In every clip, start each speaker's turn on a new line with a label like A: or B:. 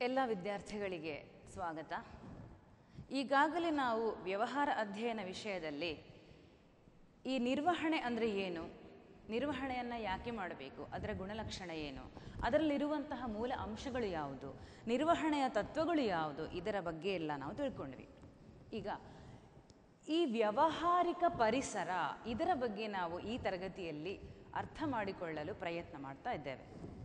A: ಎಲ್ಲ ವಿದ್ಯಾರ್ಥಿಗಳಿಗೆ ಸ್ವಾಗತ ಈಗಾಗಲೇ ನಾವು ವ್ಯವಹಾರ ಅಧ್ಯಯನ ವಿಷಯದಲ್ಲಿ ಈ ನಿರ್ವಹಣೆ ಅಂದರೆ ಏನು ನಿರ್ವಹಣೆಯನ್ನು ಯಾಕೆ ಮಾಡಬೇಕು ಅದರ ಗುಣಲಕ್ಷಣ ಏನು ಅದರಲ್ಲಿರುವಂತಹ ಮೂಲ ಅಂಶಗಳು ಯಾವುದು ನಿರ್ವಹಣೆಯ ತತ್ವಗಳು ಯಾವುದು ಇದರ ಬಗ್ಗೆ ಎಲ್ಲ ನಾವು ತಿಳ್ಕೊಂಡ್ವಿ ಈಗ ಈ ವ್ಯಾವಹಾರಿಕ ಪರಿಸರ ಇದರ ಬಗ್ಗೆ ನಾವು ಈ ತರಗತಿಯಲ್ಲಿ ಅರ್ಥ ಮಾಡಿಕೊಳ್ಳಲು ಪ್ರಯತ್ನ ಮಾಡ್ತಾ ಇದ್ದೇವೆ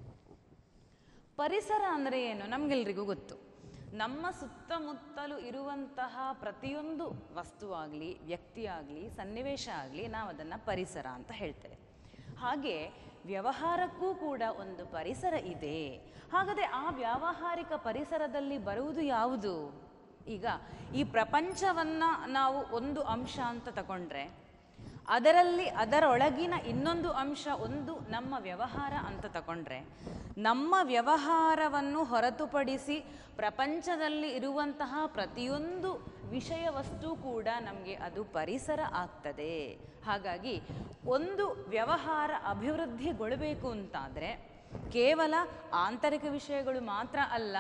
A: ಪರಿಸರ ಅಂದರೆ ಏನು ನಮಗೆಲ್ರಿಗೂ ಗೊತ್ತು ನಮ್ಮ ಸುತ್ತಮುತ್ತಲು ಇರುವಂತಹ ಪ್ರತಿಯೊಂದು ವಸ್ತುವಾಗಲಿ ವ್ಯಕ್ತಿಯಾಗಲಿ ಸನ್ನಿವೇಶ ಆಗಲಿ ನಾವು ಅದನ್ನು ಪರಿಸರ ಅಂತ ಹೇಳ್ತೇವೆ ಹಾಗೆ ವ್ಯವಹಾರಕ್ಕೂ ಕೂಡ ಒಂದು ಪರಿಸರ ಇದೆ ಹಾಗಾದರೆ ಆ ವ್ಯಾವಹಾರಿಕ ಪರಿಸರದಲ್ಲಿ ಬರುವುದು ಯಾವುದು ಈಗ ಈ ಪ್ರಪಂಚವನ್ನು ನಾವು ಒಂದು ಅಂಶ ಅಂತ ತಗೊಂಡ್ರೆ ಅದರಲ್ಲಿ ಅದರೊಳಗಿನ ಇನ್ನೊಂದು ಅಂಶ ಒಂದು ನಮ್ಮ ವ್ಯವಹಾರ ಅಂತ ತಗೊಂಡ್ರೆ ನಮ್ಮ ವ್ಯವಹಾರವನ್ನು ಹೊರತುಪಡಿಸಿ ಪ್ರಪಂಚದಲ್ಲಿ ಇರುವಂತಹ ಪ್ರತಿಯೊಂದು ವಿಷಯ ವಸ್ತು ಕೂಡ ನಮಗೆ ಅದು ಪರಿಸರ ಆಗ್ತದೆ ಹಾಗಾಗಿ ಒಂದು ವ್ಯವಹಾರ ಅಭಿವೃದ್ಧಿಗೊಳ್ಳಬೇಕು ಅಂತಾದರೆ ಕೇವಲ ಆಂತರಿಕ ವಿಷಯಗಳು ಮಾತ್ರ ಅಲ್ಲ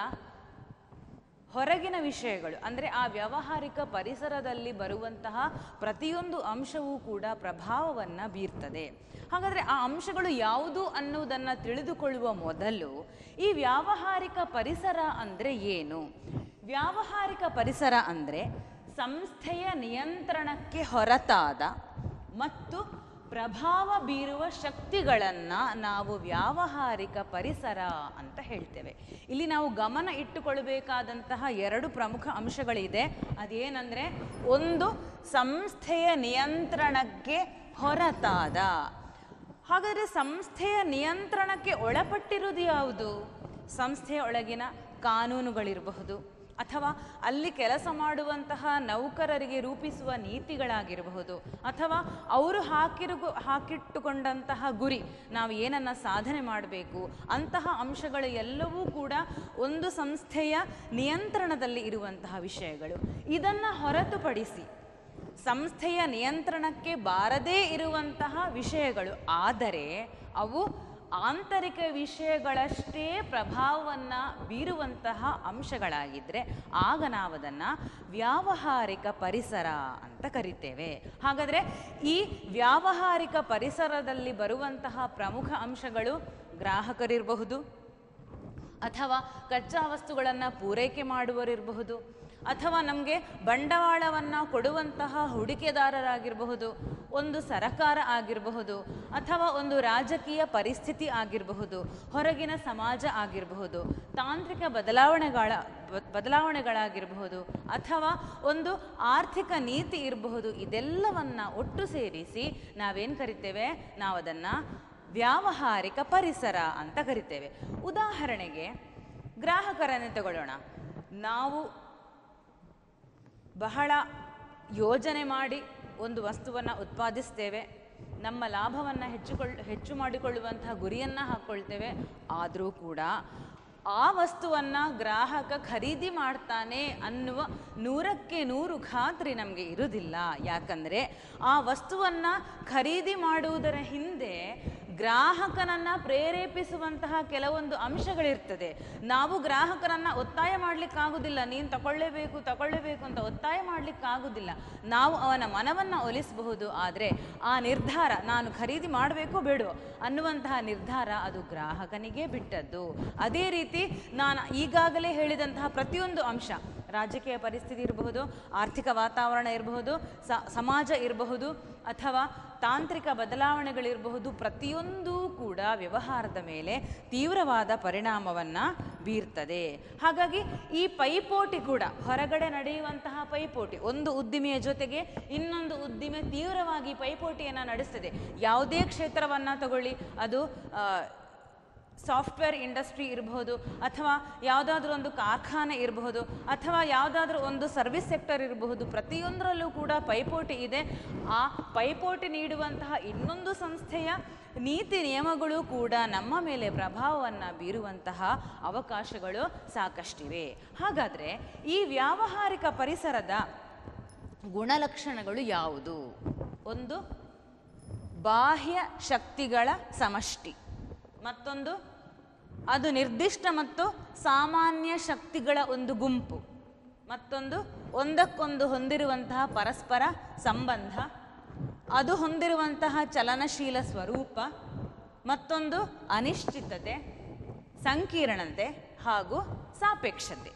A: ಹೊರಗಿನ ವಿಷಯಗಳು ಅಂದರೆ ಆ ವ್ಯಾವಹಾರಿಕ ಪರಿಸರದಲ್ಲಿ ಬರುವಂತಹ ಪ್ರತಿಯೊಂದು ಅಂಶವೂ ಕೂಡ ಪ್ರಭಾವವನ್ನು ಬೀರ್ತದೆ ಹಾಗಾದರೆ ಆ ಅಂಶಗಳು ಯಾವುದು ಅನ್ನುವುದನ್ನು ತಿಳಿದುಕೊಳ್ಳುವ ಮೊದಲು ಈ ವ್ಯಾವಹಾರಿಕ ಪರಿಸರ ಅಂದರೆ ಏನು ವ್ಯಾವಹಾರಿಕ ಪರಿಸರ ಅಂದರೆ ಸಂಸ್ಥೆಯ ನಿಯಂತ್ರಣಕ್ಕೆ ಹೊರತಾದ ಮತ್ತು ಪ್ರಭಾವ ಬೀರುವ ಶಕ್ತಿಗಳನ್ನು ನಾವು ವ್ಯಾವಹಾರಿಕ ಪರಿಸರ ಅಂತ ಹೇಳ್ತೇವೆ ಇಲ್ಲಿ ನಾವು ಗಮನ ಇಟ್ಟುಕೊಳ್ಬೇಕಾದಂತಹ ಎರಡು ಪ್ರಮುಖ ಅಂಶಗಳಿದೆ ಅದೇನೆಂದರೆ ಒಂದು ಸಂಸ್ಥೆಯ ನಿಯಂತ್ರಣಕ್ಕೆ ಹೊರತಾದ ಹಾಗಾದರೆ ಸಂಸ್ಥೆಯ ನಿಯಂತ್ರಣಕ್ಕೆ ಒಳಪಟ್ಟಿರುವುದು ಯಾವುದು ಸಂಸ್ಥೆಯ ಒಳಗಿನ ಕಾನೂನುಗಳಿರಬಹುದು ಅಥವಾ ಅಲ್ಲಿ ಕೆಲಸ ಮಾಡುವಂತಹ ನೌಕರರಿಗೆ ರೂಪಿಸುವ ನೀತಿಗಳಾಗಿರಬಹುದು ಅಥವಾ ಅವರು ಹಾಕಿರು ಹಾಕಿಟ್ಟುಕೊಂಡಂತಹ ಗುರಿ ನಾವು ಏನನ್ನು ಸಾಧನೆ ಮಾಡಬೇಕು ಅಂತಹ ಅಂಶಗಳು ಎಲ್ಲವೂ ಕೂಡ ಒಂದು ಸಂಸ್ಥೆಯ ನಿಯಂತ್ರಣದಲ್ಲಿ ಇರುವಂತಹ ವಿಷಯಗಳು ಇದನ್ನು ಹೊರತುಪಡಿಸಿ ಸಂಸ್ಥೆಯ ನಿಯಂತ್ರಣಕ್ಕೆ ಬಾರದೇ ಇರುವಂತಹ ವಿಷಯಗಳು ಆದರೆ ಅವು ಆಂತರಿಕ ವಿಷಯಗಳಷ್ಟೇ ಪ್ರಭಾವವನ್ನು ಬೀರುವಂತಹ ಅಂಶಗಳಾಗಿದ್ದರೆ ಆಗ ನಾವು ಅದನ್ನು ವ್ಯಾವಹಾರಿಕ ಪರಿಸರ ಅಂತ ಕರಿತೇವೆ ಹಾಗಾದರೆ ಈ ವ್ಯಾವಹಾರಿಕ ಪರಿಸರದಲ್ಲಿ ಬರುವಂತಹ ಪ್ರಮುಖ ಅಂಶಗಳು ಗ್ರಾಹಕರಿರಬಹುದು ಅಥವಾ ಕಚ್ಚಾ ವಸ್ತುಗಳನ್ನು ಪೂರೈಕೆ ಮಾಡುವರಿರಬಹುದು ಅಥವಾ ನಮಗೆ ಬಂಡವಾಳವನ್ನು ಕೊಡುವಂತಹ ಹೂಡಿಕೆದಾರರಾಗಿರಬಹುದು ಒಂದು ಸರಕಾರ ಆಗಿರಬಹುದು ಅಥವಾ ಒಂದು ರಾಜಕೀಯ ಪರಿಸ್ಥಿತಿ ಆಗಿರಬಹುದು ಹೊರಗಿನ ಸಮಾಜ ಆಗಿರಬಹುದು ತಾಂತ್ರಿಕ ಬದಲಾವಣೆಗಳ ಬದಲಾವಣೆಗಳಾಗಿರಬಹುದು ಅಥವಾ ಒಂದು ಆರ್ಥಿಕ ನೀತಿ ಇರಬಹುದು ಇದೆಲ್ಲವನ್ನ ಒಟ್ಟು ಸೇರಿಸಿ ನಾವೇನು ಕರಿತೇವೆ ನಾವು ಅದನ್ನು ವ್ಯಾವಹಾರಿಕ ಪರಿಸರ ಅಂತ ಕರಿತೇವೆ ಉದಾಹರಣೆಗೆ ಗ್ರಾಹಕರನ್ನೇ ತಗೊಳ್ಳೋಣ ನಾವು ಬಹಳ ಯೋಜನೆ ಮಾಡಿ ಒಂದು ವಸ್ತುವನ್ನು ಉತ್ಪಾದಿಸ್ತೇವೆ ನಮ್ಮ ಲಾಭವನ್ನು ಹೆಚ್ಚುಕೊಳ್ಳ ಹೆಚ್ಚು ಮಾಡಿಕೊಳ್ಳುವಂತಹ ಗುರಿಯನ್ನು ಹಾಕ್ಕೊಳ್ತೇವೆ ಆದರೂ ಕೂಡ ಆ ವಸ್ತುವನ್ನು ಗ್ರಾಹಕ ಖರೀದಿ ಮಾಡ್ತಾನೆ ಅನ್ನುವ ನೂರಕ್ಕೆ ನೂರು ಖಾತ್ರಿ ನಮಗೆ ಇರುವುದಿಲ್ಲ ಯಾಕಂದರೆ ಆ ವಸ್ತುವನ್ನು ಖರೀದಿ ಮಾಡುವುದರ ಹಿಂದೆ ಗ್ರಾಹಕನನ್ನು ಪ್ರೇರೇಪಿಸುವಂತಹ ಕೆಲವೊಂದು ಅಂಶಗಳಿರ್ತದೆ ನಾವು ಗ್ರಾಹಕರನ್ನು ಒತ್ತಾಯ ಮಾಡಲಿಕ್ಕಾಗೋದಿಲ್ಲ ನೀನು ತಗೊಳ್ಳೇಬೇಕು ತಗೊಳ್ಳೇಬೇಕು ಅಂತ ಒತ್ತಾಯ ಮಾಡಲಿಕ್ಕಾಗೋದಿಲ್ಲ ನಾವು ಅವನ ಮನವನ್ನು ಒಲಿಸಬಹುದು ಆದರೆ ಆ ನಿರ್ಧಾರ ನಾನು ಖರೀದಿ ಮಾಡಬೇಕೋ ಬೇಡೋ ಅನ್ನುವಂತಹ ನಿರ್ಧಾರ ಅದು ಗ್ರಾಹಕನಿಗೆ ಬಿಟ್ಟದ್ದು ಅದೇ ರೀತಿ ನಾನು ಈಗಾಗಲೇ ಹೇಳಿದಂತಹ ಪ್ರತಿಯೊಂದು ಅಂಶ ರಾಜಕೀಯ ಪರಿಸ್ಥಿತಿ ಇರಬಹುದು ಆರ್ಥಿಕ ವಾತಾವರಣ ಇರಬಹುದು ಸಮಾಜ ಇರಬಹುದು ಅಥವಾ ತಾಂತ್ರಿಕ ಬದಲಾವಣೆಗಳಿರಬಹುದು ಪ್ರತಿಯೊಂದೂ ಕೂಡ ವ್ಯವಹಾರದ ಮೇಲೆ ತೀವ್ರವಾದ ಪರಿಣಾಮವನ್ನು ಬೀರ್ತದೆ ಹಾಗಾಗಿ ಈ ಪೈಪೋಟಿ ಕೂಡ ಹೊರಗಡೆ ನಡೆಯುವಂತಹ ಪೈಪೋಟಿ ಒಂದು ಉದ್ದಿಮೆಯ ಜೊತೆಗೆ ಇನ್ನೊಂದು ಉದ್ದಿಮೆ ತೀವ್ರವಾಗಿ ಪೈಪೋಟಿಯನ್ನು ನಡೆಸ್ತದೆ ಯಾವುದೇ ಕ್ಷೇತ್ರವನ್ನು ತಗೊಳ್ಳಿ ಅದು ಸಾಫ್ಟ್ವೇರ್ ಇಂಡಸ್ಟ್ರಿ ಇರಬಹುದು ಅಥವಾ ಯಾವುದಾದ್ರೂ ಒಂದು ಕಾರ್ಖಾನೆ ಇರಬಹುದು ಅಥವಾ ಯಾವುದಾದ್ರೂ ಒಂದು ಸರ್ವಿಸ್ ಸೆಕ್ಟರ್ ಇರಬಹುದು ಪ್ರತಿಯೊಂದರಲ್ಲೂ ಕೂಡ ಪೈಪೋಟಿ ಇದೆ ಆ ಪೈಪೋಟಿ ನೀಡುವಂತಹ ಇನ್ನೊಂದು ಸಂಸ್ಥೆಯ ನೀತಿ ನಿಯಮಗಳು ಕೂಡ ನಮ್ಮ ಮೇಲೆ ಪ್ರಭಾವವನ್ನು ಬೀರುವಂತಹ ಅವಕಾಶಗಳು ಸಾಕಷ್ಟಿವೆ ಹಾಗಾದರೆ ಈ ವ್ಯಾವಹಾರಿಕ ಪರಿಸರದ ಗುಣಲಕ್ಷಣಗಳು ಯಾವುದು ಒಂದು ಬಾಹ್ಯ ಶಕ್ತಿಗಳ ಸಮಷ್ಟಿ ಮತ್ತೊಂದು ಅದು ನಿರ್ದಿಷ್ಟ ಮತ್ತು ಸಾಮಾನ್ಯ ಶಕ್ತಿಗಳ ಒಂದು ಗುಂಪು ಮತ್ತೊಂದು ಒಂದಕ್ಕೊಂದು ಹೊಂದಿರುವಂತಹ ಪರಸ್ಪರ ಸಂಬಂಧ ಅದು ಹೊಂದಿರುವಂತಹ ಚಲನಶೀಲ ಸ್ವರೂಪ ಮತ್ತೊಂದು ಅನಿಶ್ಚಿತತೆ ಸಂಕೀರ್ಣತೆ ಹಾಗೂ ಸಾಪೇಕ್ಷತೆ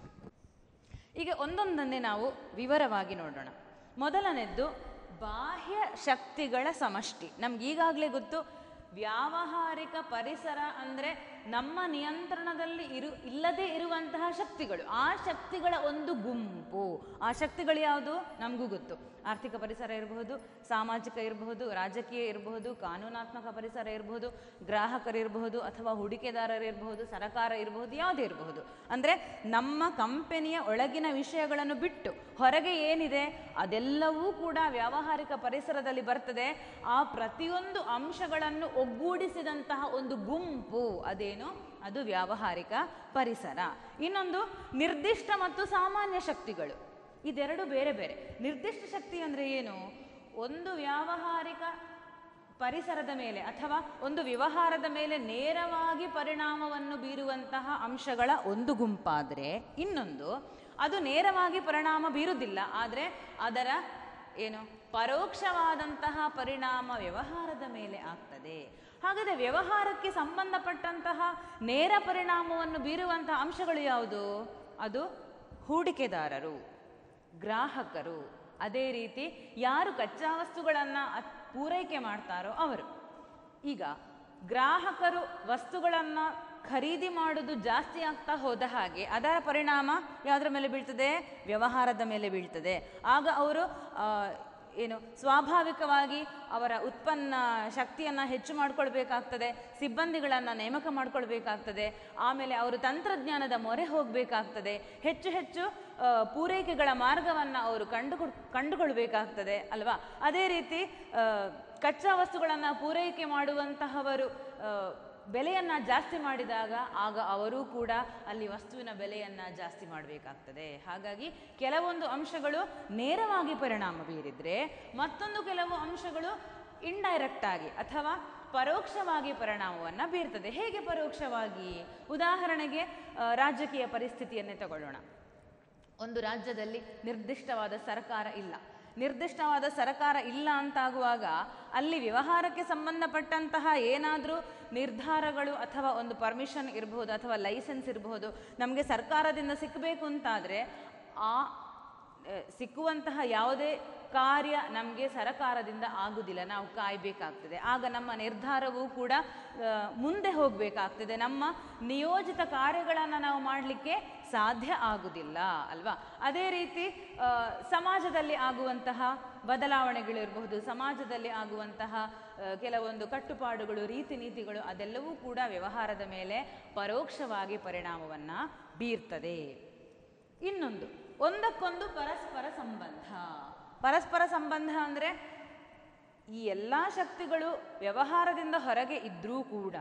A: ಈಗ ಒಂದೊಂದನ್ನೇ ನಾವು ವಿವರವಾಗಿ ನೋಡೋಣ ಮೊದಲನೆದ್ದು ಬಾಹ್ಯ ಶಕ್ತಿಗಳ ಸಮಷ್ಟಿ ನಮ್ಗೆ ಈಗಾಗಲೇ ಗೊತ್ತು ವ್ಯಾವಹಾರಿಕ ಪರಿಸರ ಅಂದರೆ ನಮ್ಮ ನಿಯಂತ್ರಣದಲ್ಲಿ ಇರು ಇಲ್ಲದೆ ಇರುವಂತಹ ಶಕ್ತಿಗಳು ಆ ಶಕ್ತಿಗಳ ಒಂದು ಗುಂಪು ಆ ಶಕ್ತಿಗಳು ಯಾವುದು ನಮಗೂ ಗೊತ್ತು ಆರ್ಥಿಕ ಪರಿಸರ ಇರಬಹುದು ಸಾಮಾಜಿಕ ಇರಬಹುದು ರಾಜಕೀಯ ಇರಬಹುದು ಕಾನೂನಾತ್ಮಕ ಪರಿಸರ ಇರಬಹುದು ಗ್ರಾಹಕರಿರಬಹುದು ಅಥವಾ ಹೂಡಿಕೆದಾರರಿರಬಹುದು ಸರಕಾರ ಇರಬಹುದು ಯಾವುದೇ ಇರಬಹುದು ಅಂದರೆ ನಮ್ಮ ಕಂಪನಿಯ ಒಳಗಿನ ವಿಷಯಗಳನ್ನು ಬಿಟ್ಟು ಹೊರಗೆ ಏನಿದೆ ಅದೆಲ್ಲವೂ ಕೂಡ ವ್ಯಾವಹಾರಿಕ ಪರಿಸರದಲ್ಲಿ ಬರ್ತದೆ ಆ ಪ್ರತಿಯೊಂದು ಅಂಶಗಳನ್ನು ಒಗ್ಗೂಡಿಸಿದಂತಹ ಒಂದು ಗುಂಪು ಅದೇನು ಅದು ವ್ಯಾವಹಾರಿಕ ಪರಿಸರ ಇನ್ನೊಂದು ನಿರ್ದಿಷ್ಟ ಮತ್ತು ಸಾಮಾನ್ಯ ಶಕ್ತಿಗಳು ಇದೆರಡು ಬೇರೆ ಬೇರೆ ನಿರ್ದಿಷ್ಟ ಶಕ್ತಿ ಅಂದರೆ ಏನು ಒಂದು ವ್ಯಾವಹಾರಿಕ ಪರಿಸರದ ಮೇಲೆ ಅಥವಾ ಒಂದು ವ್ಯವಹಾರದ ಮೇಲೆ ನೇರವಾಗಿ ಪರಿಣಾಮವನ್ನು ಬೀರುವಂತಹ ಅಂಶಗಳ ಒಂದು ಗುಂಪಾದರೆ ಇನ್ನೊಂದು ಅದು ನೇರವಾಗಿ ಪರಿಣಾಮ ಬೀರುವುದಿಲ್ಲ ಆದರೆ ಅದರ ಏನು ಪರೋಕ್ಷವಾದಂತಹ ಪರಿಣಾಮ ವ್ಯವಹಾರದ ಮೇಲೆ ಆಗ್ತದೆ ಹಾಗಾದರೆ ವ್ಯವಹಾರಕ್ಕೆ ಸಂಬಂಧಪಟ್ಟಂತಹ ನೇರ ಪರಿಣಾಮವನ್ನು ಬೀರುವಂತಹ ಅಂಶಗಳು ಯಾವುದು ಅದು ಹೂಡಿಕೆದಾರರು ಗ್ರಾಹಕರು ಅದೇ ರೀತಿ ಯಾರು ಕಚ್ಚಾ ವಸ್ತುಗಳನ್ನು ಪೂರೈಕೆ ಮಾಡ್ತಾರೋ ಅವರು ಈಗ ಗ್ರಾಹಕರು ವಸ್ತುಗಳನ್ನು ಖರೀದಿ ಮಾಡೋದು ಜಾಸ್ತಿ ಆಗ್ತಾ ಹೋದ ಹಾಗೆ ಅದರ ಪರಿಣಾಮ ಯಾವುದರ ಮೇಲೆ ಬೀಳ್ತದೆ ವ್ಯವಹಾರದ ಮೇಲೆ ಬೀಳ್ತದೆ ಆಗ ಅವರು ಆ, ಏನು ಸ್ವಾಭಾವಿಕವಾಗಿ ಅವರ ಉತ್ಪನ್ನ ಶಕ್ತಿಯನ್ನು ಹೆಚ್ಚು ಮಾಡ್ಕೊಳ್ಬೇಕಾಗ್ತದೆ ಸಿಬ್ಬಂದಿಗಳನ್ನು ನೇಮಕ ಮಾಡ್ಕೊಳ್ಬೇಕಾಗ್ತದೆ ಆಮೇಲೆ ಅವರು ತಂತ್ರಜ್ಞಾನದ ಮೊರೆ ಹೋಗಬೇಕಾಗ್ತದೆ ಹೆಚ್ಚು ಹೆಚ್ಚು ಆ, ಪೂರೈಕೆಗಳ ಮಾರ್ಗವನ್ನು ಅವರು ಕಂಡುಕೊಡ್ ಕಂಡುಕೊಳ್ಬೇಕಾಗ್ತದೆ ಅಲ್ವಾ ಅದೇ ರೀತಿ ಆ, ಕಚ್ಚಾ ವಸ್ತುಗಳನ್ನು ಪೂರೈಕೆ ಮಾಡುವಂತಹವರು ಆ, ಬೆಲೆಯನ್ನು ಜಾಸ್ತಿ ಮಾಡಿದಾಗ ಆಗ ಅವರೂ ಕೂಡ ಅಲ್ಲಿ ವಸ್ತುವಿನ ಬೆಲೆಯನ್ನು ಜಾಸ್ತಿ ಮಾಡಬೇಕಾಗ್ತದೆ ಹಾಗಾಗಿ ಕೆಲವೊಂದು ಅಂಶಗಳು ನೇರವಾಗಿ ಪರಿಣಾಮ ಬೀರಿದ್ರೆ ಮತ್ತೊಂದು ಕೆಲವು ಅಂಶಗಳು ಇಂಡೈರೆಕ್ಟ್ ಆಗಿ ಅಥವಾ ಪರೋಕ್ಷವಾಗಿ ಪರಿಣಾಮವನ್ನು ಬೀರ್ತದೆ ಹೇಗೆ ಪರೋಕ್ಷವಾಗಿ ಉದಾಹರಣೆಗೆ ಆ, ರಾಜಕೀಯ ಪರಿಸ್ಥಿತಿಯನ್ನೇ ತಗೊಳ್ಳೋಣ ಒಂದು ರಾಜ್ಯದಲ್ಲಿ ನಿರ್ದಿಷ್ಟವಾದ ಸರ್ಕಾರ ಇಲ್ಲ ನಿರ್ದಿಷ್ಟವಾದ ಸರ್ಕಾರ ಇಲ್ಲ ಅಂತಾಗುವಾಗ ಅಲ್ಲಿ ವ್ಯವಹಾರಕ್ಕೆ ಸಂಬಂಧಪಟ್ಟಂತಹ ಏನಾದರೂ ನಿರ್ಧಾರಗಳು ಅಥವಾ ಒಂದು ಪರ್ಮಿಷನ್ ಇರಬಹುದು ಅಥವಾ ಲೈಸೆನ್ಸ್ ಇರಬಹುದು ನಮಗೆ ಸರ್ಕಾರದಿಂದ ಸಿಕ್ಕಬೇಕು ಅಂತಾದರೆ ಆ ಆ, ಸಿಕ್ಕುವಂತಹ ಯಾವುದೇ ಕಾರ್ಯ ನಮಗೆ ಸರಕಾರದಿಂದ ಆಗುವುದಿಲ್ಲ ನಾವು ಕಾಯಬೇಕಾಗ್ತದೆ ಆಗ ನಮ್ಮ ನಿರ್ಧಾರವೂ ಕೂಡ ಆ, ಮುಂದೆ ಹೋಗಬೇಕಾಗ್ತದೆ ನಮ್ಮ ನಿಯೋಜಿತ ಕಾರ್ಯಗಳನ್ನು ನಾವು ಮಾಡಲಿಕ್ಕೆ ಸಾಧ್ಯ ಆಗುವುದಿಲ್ಲ ಅಲ್ವಾ ಅದೇ ರೀತಿ ಆ, ಸಮಾಜದಲ್ಲಿ ಆಗುವಂತಹ ಬದಲಾವಣೆಗಳಿರಬಹುದು ಸಮಾಜದಲ್ಲಿ ಆಗುವಂತಹ ಆ, ಕೆಲವೊಂದು ಕಟ್ಟುಪಾಡುಗಳು ರೀತಿ ನೀತಿಗಳು ಅದೆಲ್ಲವೂ ಕೂಡ ವ್ಯವಹಾರದ ಮೇಲೆ ಪರೋಕ್ಷವಾಗಿ ಪರಿಣಾಮವನ್ನು ಬೀರ್ತದೆ ಇನ್ನೊಂದು ಒಂದಕ್ಕೊಂದು ಪರಸ್ಪರ ಸಂಬಂಧ ಪರಸ್ಪರ ಸಂಬಂಧ ಅಂದರೆ ಈ ಎಲ್ಲ ಶಕ್ತಿಗಳು ವ್ಯವಹಾರದಿಂದ ಹೊರಗೆ ಇದ್ದರೂ ಕೂಡ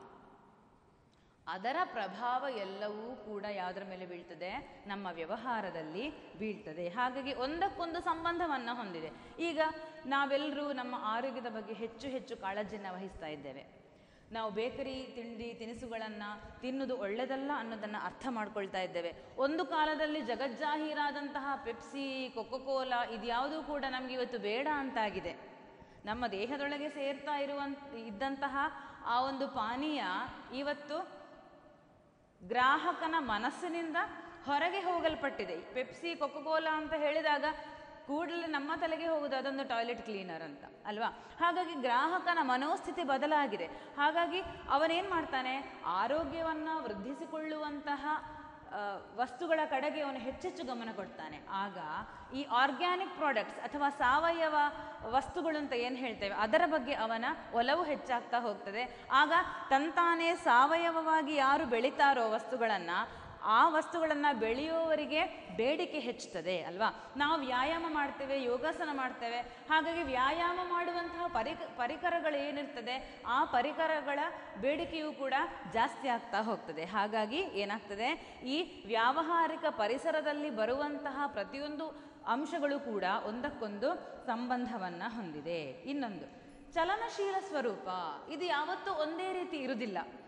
A: ಅದರ ಪ್ರಭಾವ ಎಲ್ಲವೂ ಕೂಡ ಯಾವುದರ ಮೇಲೆ ಬೀಳ್ತದೆ ನಮ್ಮ ವ್ಯವಹಾರದಲ್ಲಿ ಬೀಳ್ತದೆ ಹಾಗಾಗಿ ಒಂದಕ್ಕೊಂದು ಸಂಬಂಧವನ್ನು ಹೊಂದಿದೆ ಈಗ ನಾವೆಲ್ಲರೂ ನಮ್ಮ ಆರೋಗ್ಯದ ಬಗ್ಗೆ ಹೆಚ್ಚು ಹೆಚ್ಚು ಕಾಳಜಿಯನ್ನು ವಹಿಸ್ತಾ ಇದ್ದೇವೆ ನಾವು ಬೇಕರಿ ತಿಂಡಿ ತಿನಿಸುಗಳನ್ನು ತಿನ್ನುವುದು ಒಳ್ಳೆಯದಲ್ಲ ಅನ್ನೋದನ್ನು ಅರ್ಥ ಮಾಡ್ಕೊಳ್ತಾ ಇದ್ದೇವೆ ಒಂದು ಕಾಲದಲ್ಲಿ ಜಗಜ್ಜಾಹೀರಾದಂತಹ ಪೆಪ್ಸಿ ಕೊಕೊಕೋಲಾ ಇದ್ಯಾವುದೂ ಕೂಡ ನಮಗೆ ಇವತ್ತು ಬೇಡ ಅಂತಾಗಿದೆ ನಮ್ಮ ದೇಹದೊಳಗೆ ಸೇರ್ತಾ ಇರುವಂತ ಇದ್ದಂತಹ ಆ ಒಂದು ಪಾನೀಯ ಇವತ್ತು ಗ್ರಾಹಕನ ಮನಸ್ಸಿನಿಂದ ಹೊರಗೆ ಹೋಗಲ್ಪಟ್ಟಿದೆ ಈ ಪೆಪ್ಸಿ ಕೊಕೊಕೋಲಾ ಅಂತ ಹೇಳಿದಾಗ ಕೂಡಲೇ ನಮ್ಮ ತಲೆಗೆ ಹೋಗುದು ಅದೊಂದು ಟಾಯ್ಲೆಟ್ ಕ್ಲೀನರ್ ಅಂತ ಅಲ್ವಾ ಹಾಗಾಗಿ ಗ್ರಾಹಕನ ಮನೋಸ್ಥಿತಿ ಬದಲಾಗಿದೆ ಹಾಗಾಗಿ ಅವನೇನು ಮಾಡ್ತಾನೆ ಆರೋಗ್ಯವನ್ನು ವೃದ್ಧಿಸಿಕೊಳ್ಳುವಂತಹ ಆ, ವಸ್ತುಗಳ ಕಡೆಗೆ ಅವನು ಹೆಚ್ಚೆಚ್ಚು ಗಮನ ಕೊಡ್ತಾನೆ ಆಗ ಈ ಆರ್ಗ್ಯಾನಿಕ್ ಪ್ರಾಡಕ್ಟ್ಸ್ ಅಥವಾ ಸಾವಯವ ವಸ್ತುಗಳು ಅಂತ ಏನು ಹೇಳ್ತೇವೆ ಅದರ ಬಗ್ಗೆ ಅವನ ಒಲವು ಹೆಚ್ಚಾಗ್ತಾ ಹೋಗ್ತದೆ ಆಗ ತಂತಾನೇ ಸಾವಯವವಾಗಿ ಯಾರು ಬೆಳಿತಾರೋ ವಸ್ತುಗಳನ್ನು ಆ ವಸ್ತುಗಳನ್ನು ಬೆಳೆಯುವವರಿಗೆ ಬೇಡಿಕೆ ಹೆಚ್ಚುತ್ತದೆ ಅಲ್ವಾ ನಾವು ವ್ಯಾಯಾಮ ಮಾಡ್ತೇವೆ ಯೋಗಾಸನ ಮಾಡ್ತೇವೆ ಹಾಗಾಗಿ ವ್ಯಾಯಾಮ ಮಾಡುವಂತಹ ಪರಿಕ ಪರಿಕರಗಳು ಏನಿರ್ತದೆ ಆ ಪರಿಕರಗಳ ಬೇಡಿಕೆಯೂ ಕೂಡ ಜಾಸ್ತಿ ಆಗ್ತಾ ಹೋಗ್ತದೆ ಹಾಗಾಗಿ ಏನಾಗ್ತದೆ ಈ ವ್ಯಾವಹಾರಿಕ ಪರಿಸರದಲ್ಲಿ ಬರುವಂತಹ ಪ್ರತಿಯೊಂದು ಅಂಶಗಳು ಕೂಡ ಒಂದಕ್ಕೊಂದು ಸಂಬಂಧವನ್ನು ಹೊಂದಿದೆ ಇನ್ನೊಂದು ಚಲನಶೀಲ ಸ್ವರೂಪ ಇದು ಯಾವತ್ತೂ ಒಂದೇ ರೀತಿ ಇರುವುದಿಲ್ಲ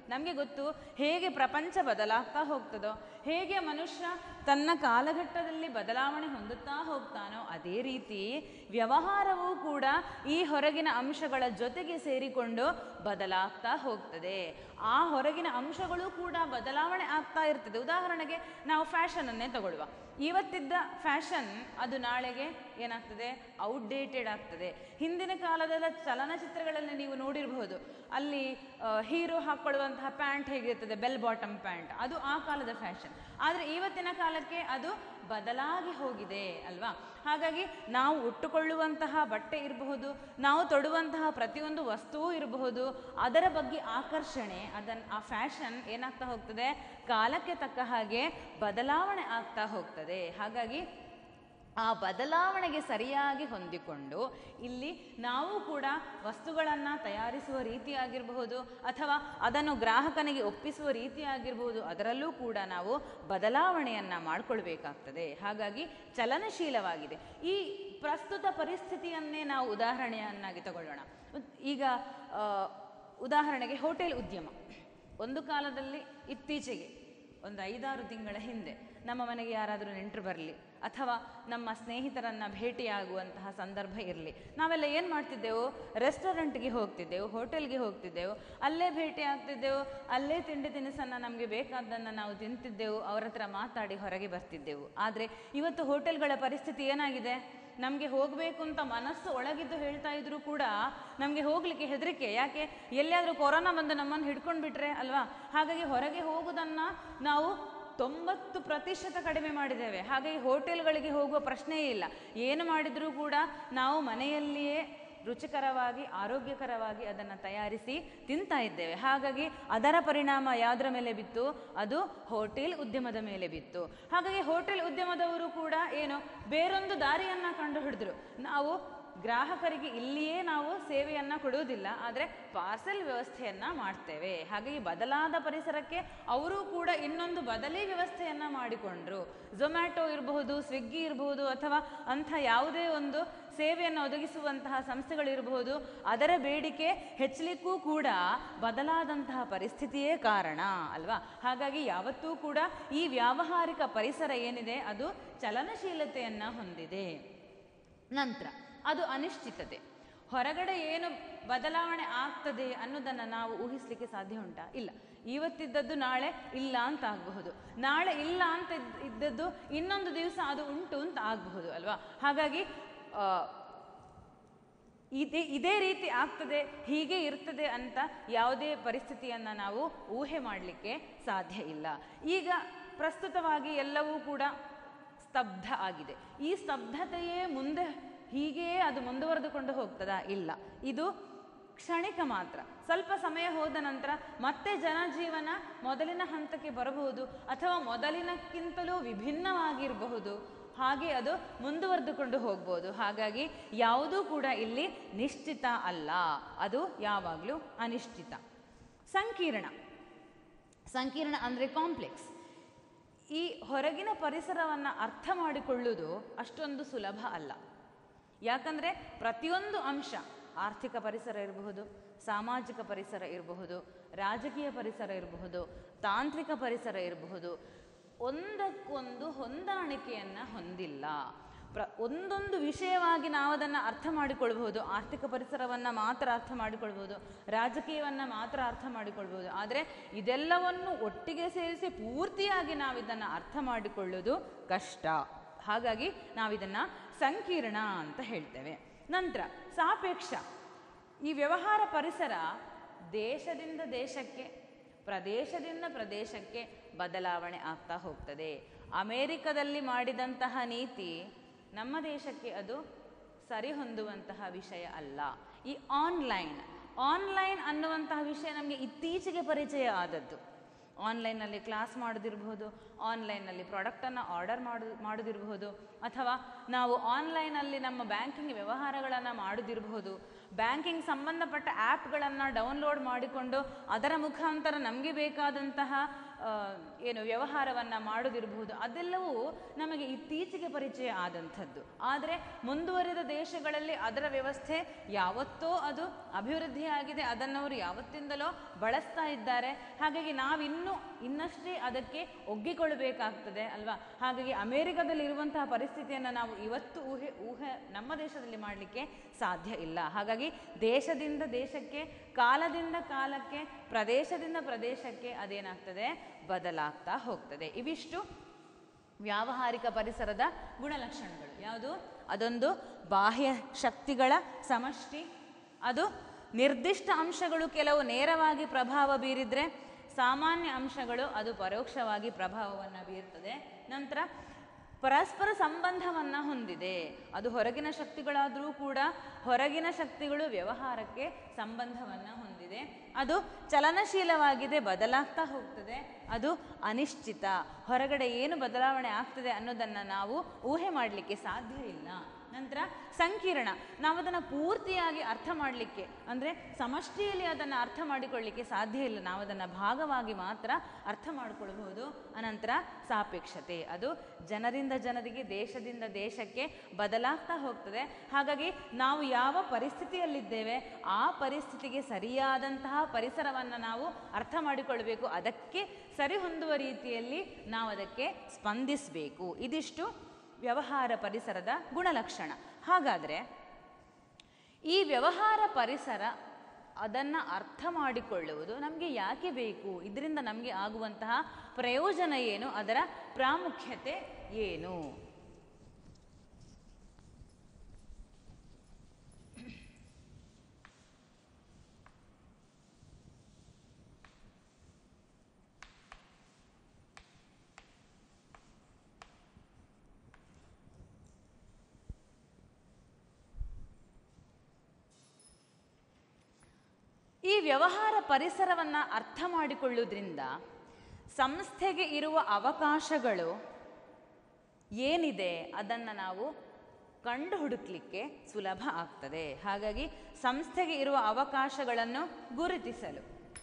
A: ನಮಗೆ ಗೊತ್ತು ಹೇಗೆ ಪ್ರಪಂಚ ಬದಲಾಗ್ತಾ ಹೋಗ್ತದೋ ಹೇಗೆ ಮನುಷ್ಯ ತನ್ನ ಕಾಲಘಟ್ಟದಲ್ಲಿ ಬದಲಾವಣೆ ಹೊಂದುತ್ತಾ ಹೋಗ್ತಾನೋ ಅದೇ ರೀತಿ ವ್ಯವಹಾರವೂ ಕೂಡ ಈ ಹೊರಗಿನ ಅಂಶಗಳ ಜೊತೆಗೆ ಸೇರಿಕೊಂಡು ಬದಲಾಗ್ತಾ ಹೋಗ್ತದೆ ಆ ಹೊರಗಿನ ಅಂಶಗಳು ಕೂಡ ಬದಲಾವಣೆ ಆಗ್ತಾ ಇರ್ತದೆ ಉದಾಹರಣೆಗೆ ನಾವು ಫ್ಯಾಷನನ್ನೇ ತಗೊಳ್ಳುವ ಇವತ್ತಿದ್ದ ಫ್ಯಾಷನ್ ಅದು ನಾಳೆಗೆ ಏನಾಗ್ತದೆ ಔಟ್ಡೇಟೆಡ್ ಆಗ್ತದೆ ಹಿಂದಿನ ಕಾಲದ ಚಲನಚಿತ್ರಗಳಲ್ಲಿ ನೀವು ನೋಡಿರಬಹುದು ಅಲ್ಲಿ ಹೀರೋ ಹಾಕ್ಕೊಳ್ಳುವಂತಹ ಪ್ಯಾಂಟ್ ಹೇಗಿರ್ತದೆ ಬೆಲ್ ಬಾಟಮ್ ಪ್ಯಾಂಟ್ ಅದು ಆ ಕಾಲದ ಫ್ಯಾಷನ್ ಆದರೆ ಇವತ್ತಿನ ಕಾಲಕ್ಕೆ ಅದು ಬದಲಾಗಿ ಹೋಗಿದೆ ಅಲ್ವಾ ಹಾಗಾಗಿ ನಾವು ಉಟ್ಟುಕೊಳ್ಳುವಂತಹ ಬಟ್ಟೆ ಇರಬಹುದು ನಾವು ತೊಡುವಂತಹ ಪ್ರತಿಯೊಂದು ವಸ್ತುವು ಇರಬಹುದು ಅದರ ಬಗ್ಗೆ ಆಕರ್ಷಣೆ ಅದನ್ನು ಆ ಫ್ಯಾಷನ್ ಏನಾಗ್ತಾ ಹೋಗ್ತದೆ ಕಾಲಕ್ಕೆ ತಕ್ಕ ಹಾಗೆ ಬದಲಾವಣೆ ಆಗ್ತಾ ಹೋಗ್ತದೆ ಹಾಗಾಗಿ ಆ ಬದಲಾವಣೆಗೆ ಸರಿಯಾಗಿ ಹೊಂದಿಕೊಂಡು ಇಲ್ಲಿ ನಾವು ಕೂಡ ವಸ್ತುಗಳನ್ನು ತಯಾರಿಸುವ ರೀತಿಯಾಗಿರಬಹುದು ಅಥವಾ ಅದನ್ನು ಗ್ರಾಹಕನಿಗೆ ಒಪ್ಪಿಸುವ ರೀತಿಯಾಗಿರ್ಬೋದು ಅದರಲ್ಲೂ ಕೂಡ ನಾವು ಬದಲಾವಣೆಯನ್ನು ಮಾಡಿಕೊಳ್ಬೇಕಾಗ್ತದೆ ಹಾಗಾಗಿ ಚಲನಶೀಲವಾಗಿದೆ ಈ ಪ್ರಸ್ತುತ ಪರಿಸ್ಥಿತಿಯನ್ನೇ ನಾವು ಉದಾಹರಣೆಯನ್ನಾಗಿ ತಗೊಳ್ಳೋಣ ಈಗ ಆ, ಉದಾಹರಣೆಗೆ ಹೋಟೆಲ್ ಉದ್ಯಮ ಒಂದು ಕಾಲದಲ್ಲಿ ಇತ್ತೀಚೆಗೆ ಒಂದು ಐದಾರು ತಿಂಗಳ ಹಿಂದೆ ನಮ್ಮ ಮನೆಗೆ ಯಾರಾದರೂ ನೆಂಟರು ಬರಲಿ ಅಥವಾ ನಮ್ಮ ಸ್ನೇಹಿತರನ್ನು ಭೇಟಿಯಾಗುವಂತಹ ಸಂದರ್ಭ ಇರಲಿ ನಾವೆಲ್ಲ ಏನು ಮಾಡ್ತಿದ್ದೆವು ರೆಸ್ಟೋರೆಂಟ್ಗೆ ಹೋಗ್ತಿದ್ದೆವು ಹೋಟೆಲ್ಗೆ ಹೋಗ್ತಿದ್ದೆವು ಅಲ್ಲೇ ಭೇಟಿ ಆಗ್ತಿದ್ದೆವು ಅಲ್ಲೇ ತಿಂಡಿ ತಿನಿಸನ್ನು ನಮಗೆ ಬೇಕಾದ್ದನ್ನು ನಾವು ತಿಂತಿದ್ದೆವು ಅವರ ಹತ್ರ ಮಾತಾಡಿ ಹೊರಗೆ ಬರ್ತಿದ್ದೆವು ಆದರೆ ಇವತ್ತು ಹೋಟೆಲ್ಗಳ ಪರಿಸ್ಥಿತಿ ಏನಾಗಿದೆ ನಮಗೆ ಹೋಗಬೇಕು ಅಂತ ಮನಸ್ಸು ಒಳಗಿದ್ದು ಹೇಳ್ತಾ ಇದ್ರು ಕೂಡ ನಮಗೆ ಹೋಗಲಿಕ್ಕೆ ಹೆದರಿಕೆ ಯಾಕೆ ಎಲ್ಲಿಯಾದರೂ ಕೊರೋನಾ ಬಂದು ನಮ್ಮನ್ನು ಹಿಡ್ಕೊಂಡು ಬಿಟ್ರೆ ಅಲ್ವಾ ಹಾಗಾಗಿ ಹೊರಗೆ ಹೋಗೋದನ್ನು ನಾವು ತೊಂಬತ್ತು ಪ್ರತಿಶತ ಕಡಿಮೆ ಮಾಡಿದ್ದೇವೆ ಹಾಗಾಗಿ ಹೋಟೆಲ್ಗಳಿಗೆ ಹೋಗುವ ಪ್ರಶ್ನೆಯೇ ಇಲ್ಲ ಏನು ಮಾಡಿದರೂ ಕೂಡ ನಾವು ಮನೆಯಲ್ಲಿಯೇ ರುಚಿಕರವಾಗಿ ಆರೋಗ್ಯಕರವಾಗಿ ಅದನ್ನು ತಯಾರಿಸಿ ತಿಂತಾ ಇದ್ದೇವೆ ಹಾಗಾಗಿ ಅದರ ಪರಿಣಾಮ ಯಾವುದರ ಮೇಲೆ ಬಿತ್ತು ಅದು ಹೋಟೆಲ್ ಉದ್ಯಮದ ಮೇಲೆ ಬಿತ್ತು ಹಾಗಾಗಿ ಹೋಟೆಲ್ ಉದ್ಯಮದವರು ಕೂಡ ಏನು ಬೇರೊಂದು ದಾರಿಯನ್ನು ಕಂಡು ಹಿಡಿದ್ರು ನಾವು ಗ್ರಾಹಕರಿಗೆ ಇಲ್ಲಿಯೇ ನಾವು ಸೇವೆಯನ್ನು ಕೊಡುವುದಿಲ್ಲ ಆದರೆ ಪಾರ್ಸೆಲ್ ವ್ಯವಸ್ಥೆಯನ್ನು ಮಾಡ್ತೇವೆ ಹಾಗಾಗಿ ಬದಲಾದ ಪರಿಸರಕ್ಕೆ ಅವರು ಕೂಡ ಇನ್ನೊಂದು ಬದಲಿ ವ್ಯವಸ್ಥೆಯನ್ನು ಮಾಡಿಕೊಂಡ್ರು ಝೊಮ್ಯಾಟೊ ಇರಬಹುದು ಸ್ವಿಗ್ಗಿ ಇರಬಹುದು ಅಥವಾ ಅಂಥ ಯಾವುದೇ ಒಂದು ಸೇವೆಯನ್ನು ಒದಗಿಸುವಂತಹ ಸಂಸ್ಥೆಗಳಿರಬಹುದು ಅದರ ಬೇಡಿಕೆ ಹೆಚ್ಚಲಿಕ್ಕೂ ಕೂಡ ಬದಲಾದಂತಹ ಪರಿಸ್ಥಿತಿಯೇ ಕಾರಣ ಅಲ್ವಾ ಹಾಗಾಗಿ ಯಾವತ್ತೂ ಕೂಡ ಈ ವ್ಯಾವಹಾರಿಕ ಪರಿಸರ ಏನಿದೆ ಅದು ಚಲನಶೀಲತೆಯನ್ನು ಹೊಂದಿದೆ ನಂತರ ಅದು ಅನಿಶ್ಚಿತತೆ ಹೊರಗಡೆ ಏನು ಬದಲಾವಣೆ ಆಗ್ತದೆ ಅನ್ನೋದನ್ನು ನಾವು ಊಹಿಸ್ಲಿಕ್ಕೆ ಸಾಧ್ಯ ಉಂಟಾ ಇಲ್ಲ ಇವತ್ತಿದ್ದದ್ದು ನಾಳೆ ಇಲ್ಲ ಅಂತ ಆಗಬಹುದು ನಾಳೆ ಇಲ್ಲ ಅಂತ ಇದ್- ಇದ್ದದ್ದು ಇನ್ನೊಂದು ದಿವಸ ಅದು ಉಂಟು ಅಂತ ಆಗಬಹುದು ಅಲ್ವಾ ಹಾಗಾಗಿ ಆ, ಇದೇ ಇದೇ ರೀತಿ ಆಗ್ತದೆ ಹೀಗೆ ಇರ್ತದೆ ಅಂತ ಯಾವುದೇ ಪರಿಸ್ಥಿತಿಯನ್ನು ನಾವು ಊಹೆ ಮಾಡಲಿಕ್ಕೆ ಸಾಧ್ಯ ಇಲ್ಲ ಈಗ ಪ್ರಸ್ತುತವಾಗಿ ಎಲ್ಲವೂ ಕೂಡ ಸ್ತಬ್ಧ ಆಗಿದೆ ಈ ಸ್ತಬ್ಧತೆಯೇ ಮುಂದೆ ಹೀಗೆಯೇ ಅದು ಮುಂದುವರೆದುಕೊಂಡು ಹೋಗ್ತದಾ ಇಲ್ಲ ಇದು ಕ್ಷಣಿಕ ಮಾತ್ರ ಸ್ವಲ್ಪ ಸಮಯ ಹೋದ ನಂತರ ಮತ್ತೆ ಜನಜೀವನ ಮೊದಲಿನ ಹಂತಕ್ಕೆ ಬರಬಹುದು ಅಥವಾ ಮೊದಲಿನಕ್ಕಿಂತಲೂ ವಿಭಿನ್ನವಾಗಿರಬಹುದು ಹಾಗೆ ಅದು ಮುಂದುವರೆದುಕೊಂಡು ಹೋಗ್ಬೋದು ಹಾಗಾಗಿ ಯಾವುದೂ ಕೂಡ ಇಲ್ಲಿ ನಿಶ್ಚಿತ ಅಲ್ಲ ಅದು ಯಾವಾಗಲೂ ಅನಿಶ್ಚಿತ ಸಂಕೀರ್ಣ ಸಂಕೀರ್ಣ ಅಂದರೆ ಕಾಂಪ್ಲೆಕ್ಸ್ ಈ ಹೊರಗಿನ ಪರಿಸರವನ್ನು ಅರ್ಥ ಮಾಡಿಕೊಳ್ಳುವುದು ಅಷ್ಟೊಂದು ಸುಲಭ ಅಲ್ಲ ಯಾಕಂದರೆ ಪ್ರತಿಯೊಂದು ಅಂಶ ಆರ್ಥಿಕ ಪರಿಸರ ಇರಬಹುದು ಸಾಮಾಜಿಕ ಪರಿಸರ ಇರಬಹುದು ರಾಜಕೀಯ ಪರಿಸರ ಇರಬಹುದು ತಾಂತ್ರಿಕ ಪರಿಸರ ಇರಬಹುದು ಒಂದಕ್ಕೊಂದು ಹೊಂದಾಣಿಕೆಯನ್ನು ಹೊಂದಿಲ್ಲ ಪ್ರ ಒಂದೊಂದು ವಿಷಯವಾಗಿ ನಾವು ಅದನ್ನು ಅರ್ಥ ಮಾಡಿಕೊಳ್ಬಹುದು ಆರ್ಥಿಕ ಪರಿಸರವನ್ನು ಮಾತ್ರ ಅರ್ಥ ಮಾಡಿಕೊಳ್ಬಹುದು ರಾಜಕೀಯವನ್ನು ಮಾತ್ರ ಅರ್ಥ ಮಾಡಿಕೊಳ್ಬಹುದು ಆದರೆ ಇದೆಲ್ಲವನ್ನು ಒಟ್ಟಿಗೆ ಸೇರಿಸಿ ಪೂರ್ತಿಯಾಗಿ ನಾವು ಇದನ್ನು ಅರ್ಥ ಮಾಡಿಕೊಳ್ಳೋದು ಕಷ್ಟ ಹಾಗಾಗಿ ನಾವಿದನ್ನು ಸಂಕೀರ್ಣ ಅಂತ ಹೇಳ್ತೇವೆ ನಂತರ ಸಾಪೇಕ್ಷ ಈ ವ್ಯವಹಾರ ಪರಿಸರ ದೇಶದಿಂದ ದೇಶಕ್ಕೆ ಪ್ರದೇಶದಿಂದ ಪ್ರದೇಶಕ್ಕೆ ಬದಲಾವಣೆ ಆಗ್ತಾ ಹೋಗ್ತದೆ ಅಮೇರಿಕದಲ್ಲಿ ಮಾಡಿದಂತಹ ನೀತಿ ನಮ್ಮ ದೇಶಕ್ಕೆ ಅದು ಸರಿ ಹೊಂದುವಂತಹ ವಿಷಯ ಅಲ್ಲ ಈ ಆನ್ಲೈನ್ ಆನ್ಲೈನ್ ಅನ್ನುವಂತಹ ವಿಷಯ ನಮಗೆ ಇತ್ತೀಚೆಗೆ ಪರಿಚಯ ಆದದ್ದು ಆನ್ಲೈನಲ್ಲಿ ಕ್ಲಾಸ್ ಮಾಡೋದಿರ್ಬೋದು ಆನ್ಲೈನಲ್ಲಿ ಪ್ರಾಡಕ್ಟನ್ನು ಆರ್ಡರ್ ಮಾಡು ಮಾಡೋದಿರಬಹುದು ಅಥವಾ ನಾವು ಆನ್ಲೈನಲ್ಲಿ ನಮ್ಮ ಬ್ಯಾಂಕಿಂಗ್ ವ್ಯವಹಾರಗಳನ್ನು ಮಾಡೋದಿರಬಹುದು ಬ್ಯಾಂಕಿಂಗ್ ಸಂಬಂಧಪಟ್ಟ ಆ್ಯಪ್ಗಳನ್ನು ಡೌನ್ಲೋಡ್ ಮಾಡಿಕೊಂಡು ಅದರ ಮುಖಾಂತರ ನಮಗೆ ಬೇಕಾದಂತಹ ಆ, ಏನು ವ್ಯವಹಾರವನ್ನು ಮಾಡೋದಿರಬಹುದು ಅದೆಲ್ಲವೂ ನಮಗೆ ಇತ್ತೀಚೆಗೆ ಪರಿಚಯ ಆದಂಥದ್ದು ಆದರೆ ಮುಂದುವರಿದ ದೇಶಗಳಲ್ಲಿ ಅದರ ವ್ಯವಸ್ಥೆ ಯಾವತ್ತೋ ಅದು ಅಭಿವೃದ್ಧಿಯಾಗಿದೆ ಅದನ್ನು ಅವರು ಯಾವತ್ತಿಂದಲೋ ಬಳಸ್ತಾ ಇದ್ದಾರೆ ಹಾಗಾಗಿ ನಾವಿನ್ನೂ ಇನ್ನಷ್ಟೇ ಅದಕ್ಕೆ ಒಗ್ಗಿಕೊಳ್ಳಬೇಕಾಗ್ತದೆ ಅಲ್ವಾ ಹಾಗಾಗಿ ಅಮೇರಿಕದಲ್ಲಿ ಇರುವಂತಹ ಪರಿಸ್ಥಿತಿಯನ್ನು ನಾವು ಇವತ್ತು ಊಹೆ ಊಹೆ ನಮ್ಮ ದೇಶದಲ್ಲಿ ಮಾಡಲಿಕ್ಕೆ ಸಾಧ್ಯ ಇಲ್ಲ ಹಾಗಾಗಿ ದೇಶದಿಂದ ದೇಶಕ್ಕೆ ಕಾಲದಿಂದ ಕಾಲಕ್ಕೆ ಪ್ರದೇಶದಿಂದ ಪ್ರದೇಶಕ್ಕೆ ಅದೇನಾಗ್ತದೆ ಬದಲಾಗ್ತಾ ಹೋಗ್ತದೆ ಇವಿಷ್ಟು ವ್ಯಾವಹಾರಿಕ ಪರಿಸರದ ಗುಣಲಕ್ಷಣಗಳು ಯಾವುದು ಅದೊಂದು ಬಾಹ್ಯ ಶಕ್ತಿಗಳ ಸಮಷ್ಟಿ ಅದು ನಿರ್ದಿಷ್ಟ ಅಂಶಗಳು ಕೆಲವು ನೇರವಾಗಿ ಪ್ರಭಾವ ಬೀರಿದ್ರೆ ಸಾಮಾನ್ಯ ಅಂಶಗಳು ಅದು ಪರೋಕ್ಷವಾಗಿ ಪ್ರಭಾವವನ್ನು ಬೀರ್ತದೆ ನಂತರ ಪರಸ್ಪರ ಸಂಬಂಧವನ್ನು ಹೊಂದಿದೆ ಅದು ಹೊರಗಿನ ಶಕ್ತಿಗಳಾದರೂ ಕೂಡ ಹೊರಗಿನ ಶಕ್ತಿಗಳು ವ್ಯವಹಾರಕ್ಕೆ ಸಂಬಂಧವನ್ನು ಹೊಂದಿದೆ ಅದು ಚಲನಶೀಲವಾಗಿದೆ ಬದಲಾಗ್ತಾ ಹೋಗ್ತದೆ ಅದು ಅನಿಶ್ಚಿತ ಹೊರಗಡೆ ಏನು ಬದಲಾವಣೆ ಆಗ್ತದೆ ಅನ್ನೋದನ್ನು ನಾವು ಊಹೆ ಮಾಡಲಿಕ್ಕೆ ಸಾಧ್ಯ ಇಲ್ಲ ನಂತರ ಸಂಕೀರ್ಣ ನಾವು ಅದನ್ನು ಪೂರ್ತಿಯಾಗಿ ಅರ್ಥ ಮಾಡಲಿಕ್ಕೆ ಅಂದರೆ ಸಮಷ್ಟಿಯಲ್ಲಿ ಅದನ್ನು ಅರ್ಥ ಮಾಡಿಕೊಳ್ಳಿಕ್ಕೆ ಸಾಧ್ಯ ಇಲ್ಲ ನಾವು ಅದನ್ನು ಭಾಗವಾಗಿ ಮಾತ್ರ ಅರ್ಥ ಮಾಡಿಕೊಳ್ಬಹುದು ಅನಂತರ ಸಾಪೇಕ್ಷತೆ ಅದು ಜನರಿಂದ ಜನರಿಗೆ ದೇಶದಿಂದ ದೇಶಕ್ಕೆ ಬದಲಾಗ್ತಾ ಹೋಗ್ತದೆ ಹಾಗಾಗಿ ನಾವು ಯಾವ ಪರಿಸ್ಥಿತಿಯಲ್ಲಿದ್ದೇವೆ ಆ ಪರಿಸ್ಥಿತಿಗೆ ಸರಿಯಾದಂತಹ ಪರಿಸರವನ್ನು ನಾವು ಅರ್ಥ ಮಾಡಿಕೊಳ್ಬೇಕು ಅದಕ್ಕೆ ಸರಿಹೊಂದುವ ರೀತಿಯಲ್ಲಿ ನಾವು ಅದಕ್ಕೆ ಸ್ಪಂದಿಸಬೇಕು ಇದಿಷ್ಟು ವ್ಯವಹಾರ ಪರಿಸರದ ಗುಣಲಕ್ಷಣ ಹಾಗಾದರೆ ಈ ವ್ಯವಹಾರ ಪರಿಸರ ಅದನ್ನು ಅರ್ಥ ಮಾಡಿಕೊಳ್ಳುವುದು ನಮಗೆ ಯಾಕೆ ಬೇಕು ಇದರಿಂದ ನಮಗೆ ಆಗುವಂತಹ ಪ್ರಯೋಜನ ಏನು ಅದರ ಪ್ರಾಮುಖ್ಯತೆ ಏನು ಈ ವ್ಯವಹಾರ ಪರಿಸರವನ್ನು ಅರ್ಥ ಮಾಡಿಕೊಳ್ಳುವುದರಿಂದ ಸಂಸ್ಥೆಗೆ ಇರುವ ಅವಕಾಶಗಳು ಏನಿದೆ ಅದನ್ನು ನಾವು ಕಂಡು ಹುಡುಕ್ಲಿಕ್ಕೆ ಸುಲಭ ಆಗ್ತದೆ ಹಾಗಾಗಿ ಸಂಸ್ಥೆಗೆ ಇರುವ ಅವಕಾಶಗಳನ್ನು ಗುರುತಿಸಲು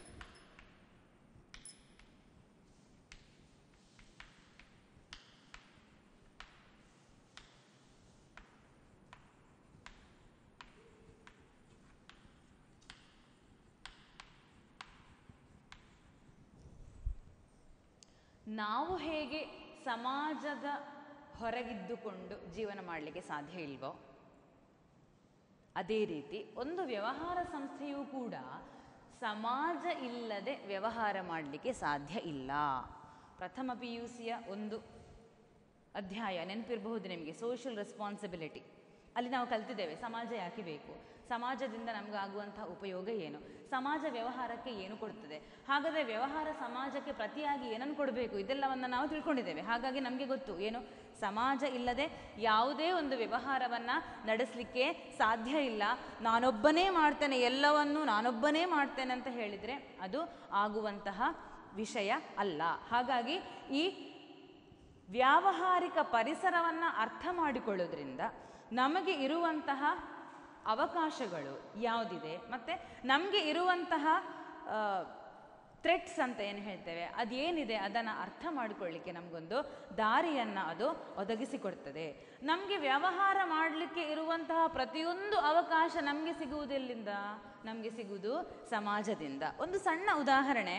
A: ನಾವು ಹೇಗೆ ಸಮಾಜದ ಹೊರಗಿದ್ದುಕೊಂಡು ಜೀವನ ಮಾಡಲಿಕ್ಕೆ ಸಾಧ್ಯ ಇಲ್ವೋ ಅದೇ ರೀತಿ ಒಂದು ವ್ಯವಹಾರ ಸಂಸ್ಥೆಯೂ ಕೂಡ ಸಮಾಜ ಇಲ್ಲದೆ ವ್ಯವಹಾರ ಮಾಡಲಿಕ್ಕೆ ಸಾಧ್ಯ ಇಲ್ಲ ಪ್ರಥಮ ಪಿ ಯು ಸಿಯ ಒಂದು ಅಧ್ಯಾಯ ನೆನಪಿರಬಹುದು ನಿಮಗೆ ಸೋಷಿಯಲ್ ರೆಸ್ಪಾನ್ಸಿಬಿಲಿಟಿ ಅಲ್ಲಿ ನಾವು ಕಲ್ತಿದ್ದೇವೆ ಸಮಾಜ ಯಾಕೆ ಬೇಕು ಸಮಾಜದಿಂದ ನಮಗಾಗುವಂತಹ ಉಪಯೋಗ ಏನು ಸಮಾಜ ವ್ಯವಹಾರಕ್ಕೆ ಏನು ಕೊಡ್ತದೆ ಹಾಗಾದರೆ ವ್ಯವಹಾರ ಸಮಾಜಕ್ಕೆ ಪ್ರತಿಯಾಗಿ ಏನನ್ನು ಕೊಡಬೇಕು ಇದೆಲ್ಲವನ್ನು ನಾವು ತಿಳ್ಕೊಂಡಿದ್ದೇವೆ ಹಾಗಾಗಿ ನಮಗೆ ಗೊತ್ತು ಏನು ಸಮಾಜ ಇಲ್ಲದೆ ಯಾವುದೇ ಒಂದು ವ್ಯವಹಾರವನ್ನು ನಡೆಸಲಿಕ್ಕೆ ಸಾಧ್ಯ ಇಲ್ಲ ನಾನೊಬ್ಬನೇ ಮಾಡ್ತೇನೆ ಎಲ್ಲವನ್ನೂ ನಾನೊಬ್ಬನೇ ಮಾಡ್ತೇನೆ ಅಂತ ಹೇಳಿದರೆ ಅದು ಆಗುವಂತಹ ವಿಷಯ ಅಲ್ಲ ಹಾಗಾಗಿ ಈ ವ್ಯಾವಹಾರಿಕ ಪರಿಸರವನ್ನು ಅರ್ಥ ಮಾಡಿಕೊಳ್ಳೋದ್ರಿಂದ ನಮಗೆ ಇರುವಂತಹ ಅವಕಾಶಗಳು ಯಾವುದಿದೆ ಮತ್ತು ನಮಗೆ ಇರುವಂತಹ ಥ್ರೆಟ್ಸ್ ಅಂತ ಏನು ಹೇಳ್ತೇವೆ ಅದೇನಿದೆ ಅದನ್ನು ಅರ್ಥ ಮಾಡಿಕೊಳ್ಳಿಕ್ಕೆ ನಮಗೊಂದು ದಾರಿಯನ್ನು ಅದು ಒದಗಿಸಿಕೊಡ್ತದೆ ನಮಗೆ ವ್ಯವಹಾರ ಮಾಡಲಿಕ್ಕೆ ಇರುವಂತಹ ಪ್ರತಿಯೊಂದು ಅವಕಾಶ ನಮಗೆ ಸಿಗುವುದೆಲ್ಲಿಂದ ನಮಗೆ ಸಿಗುವುದು ಸಮಾಜದಿಂದ ಒಂದು ಸಣ್ಣ ಉದಾಹರಣೆ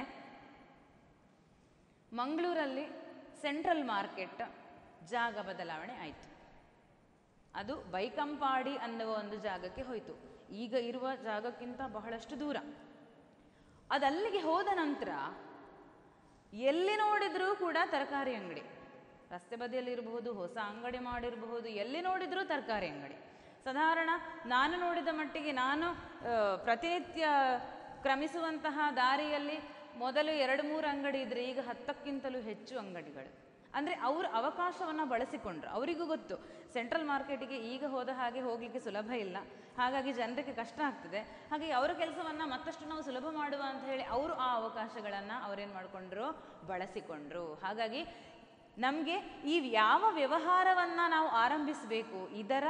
A: ಮಂಗಳೂರಲ್ಲಿ ಸೆಂಟ್ರಲ್ ಮಾರ್ಕೆಟ್ ಜಾಗ ಬದಲಾವಣೆ ಆಯಿತು ಅದು ಬೈಕಂಪಾಡಿ ಅನ್ನುವ ಒಂದು ಜಾಗಕ್ಕೆ ಹೋಯಿತು ಈಗ ಇರುವ ಜಾಗಕ್ಕಿಂತ ಬಹಳಷ್ಟು ದೂರ ಅದಲ್ಲಿಗೆ ಹೋದ ನಂತರ ಎಲ್ಲಿ ನೋಡಿದರೂ ಕೂಡ ತರಕಾರಿ ಅಂಗಡಿ ರಸ್ತೆ ಬದಿಯಲ್ಲಿ ಇರಬಹುದು ಹೊಸ ಅಂಗಡಿ ಮಾಡಿರಬಹುದು ಎಲ್ಲಿ ನೋಡಿದರೂ ತರಕಾರಿ ಅಂಗಡಿ ಸಾಧಾರಣ ನಾನು ನೋಡಿದ ಮಟ್ಟಿಗೆ ನಾನು ಆ, ಪ್ರತಿನಿತ್ಯ ಕ್ರಮಿಸುವಂತಹ ದಾರಿಯಲ್ಲಿ ಮೊದಲು ಎರಡು ಮೂರು ಅಂಗಡಿ ಇದ್ರೆ ಈಗ ಹತ್ತಕ್ಕಿಂತಲೂ ಹೆಚ್ಚು ಅಂಗಡಿಗಳು ಅಂದರೆ ಅವರು ಅವಕಾಶವನ್ನು ಬಳಸಿಕೊಂಡ್ರು ಅವರಿಗೂ ಗೊತ್ತು ಸೆಂಟ್ರಲ್ ಮಾರ್ಕೆಟಿಗೆ ಈಗ ಹೋದ ಹಾಗೆ ಹೋಗಲಿಕ್ಕೆ ಸುಲಭ ಇಲ್ಲ ಹಾಗಾಗಿ ಜನರಿಗೆ ಕಷ್ಟ ಆಗ್ತದೆ ಹಾಗಾಗಿ ಅವರ ಕೆಲಸವನ್ನು ಮತ್ತಷ್ಟು ನಾವು ಸುಲಭ ಮಾಡುವ ಅಂತ ಹೇಳಿ ಅವರು ಆ ಅವಕಾಶಗಳನ್ನು ಅವರೇನು ಮಾಡಿಕೊಂಡ್ರು ಬಳಸಿಕೊಂಡ್ರು ಹಾಗಾಗಿ ನಮಗೆ ಈ ಯಾವ ವ್ಯವಹಾರವನ್ನು ನಾವು ಆರಂಭಿಸಬೇಕು ಇದರ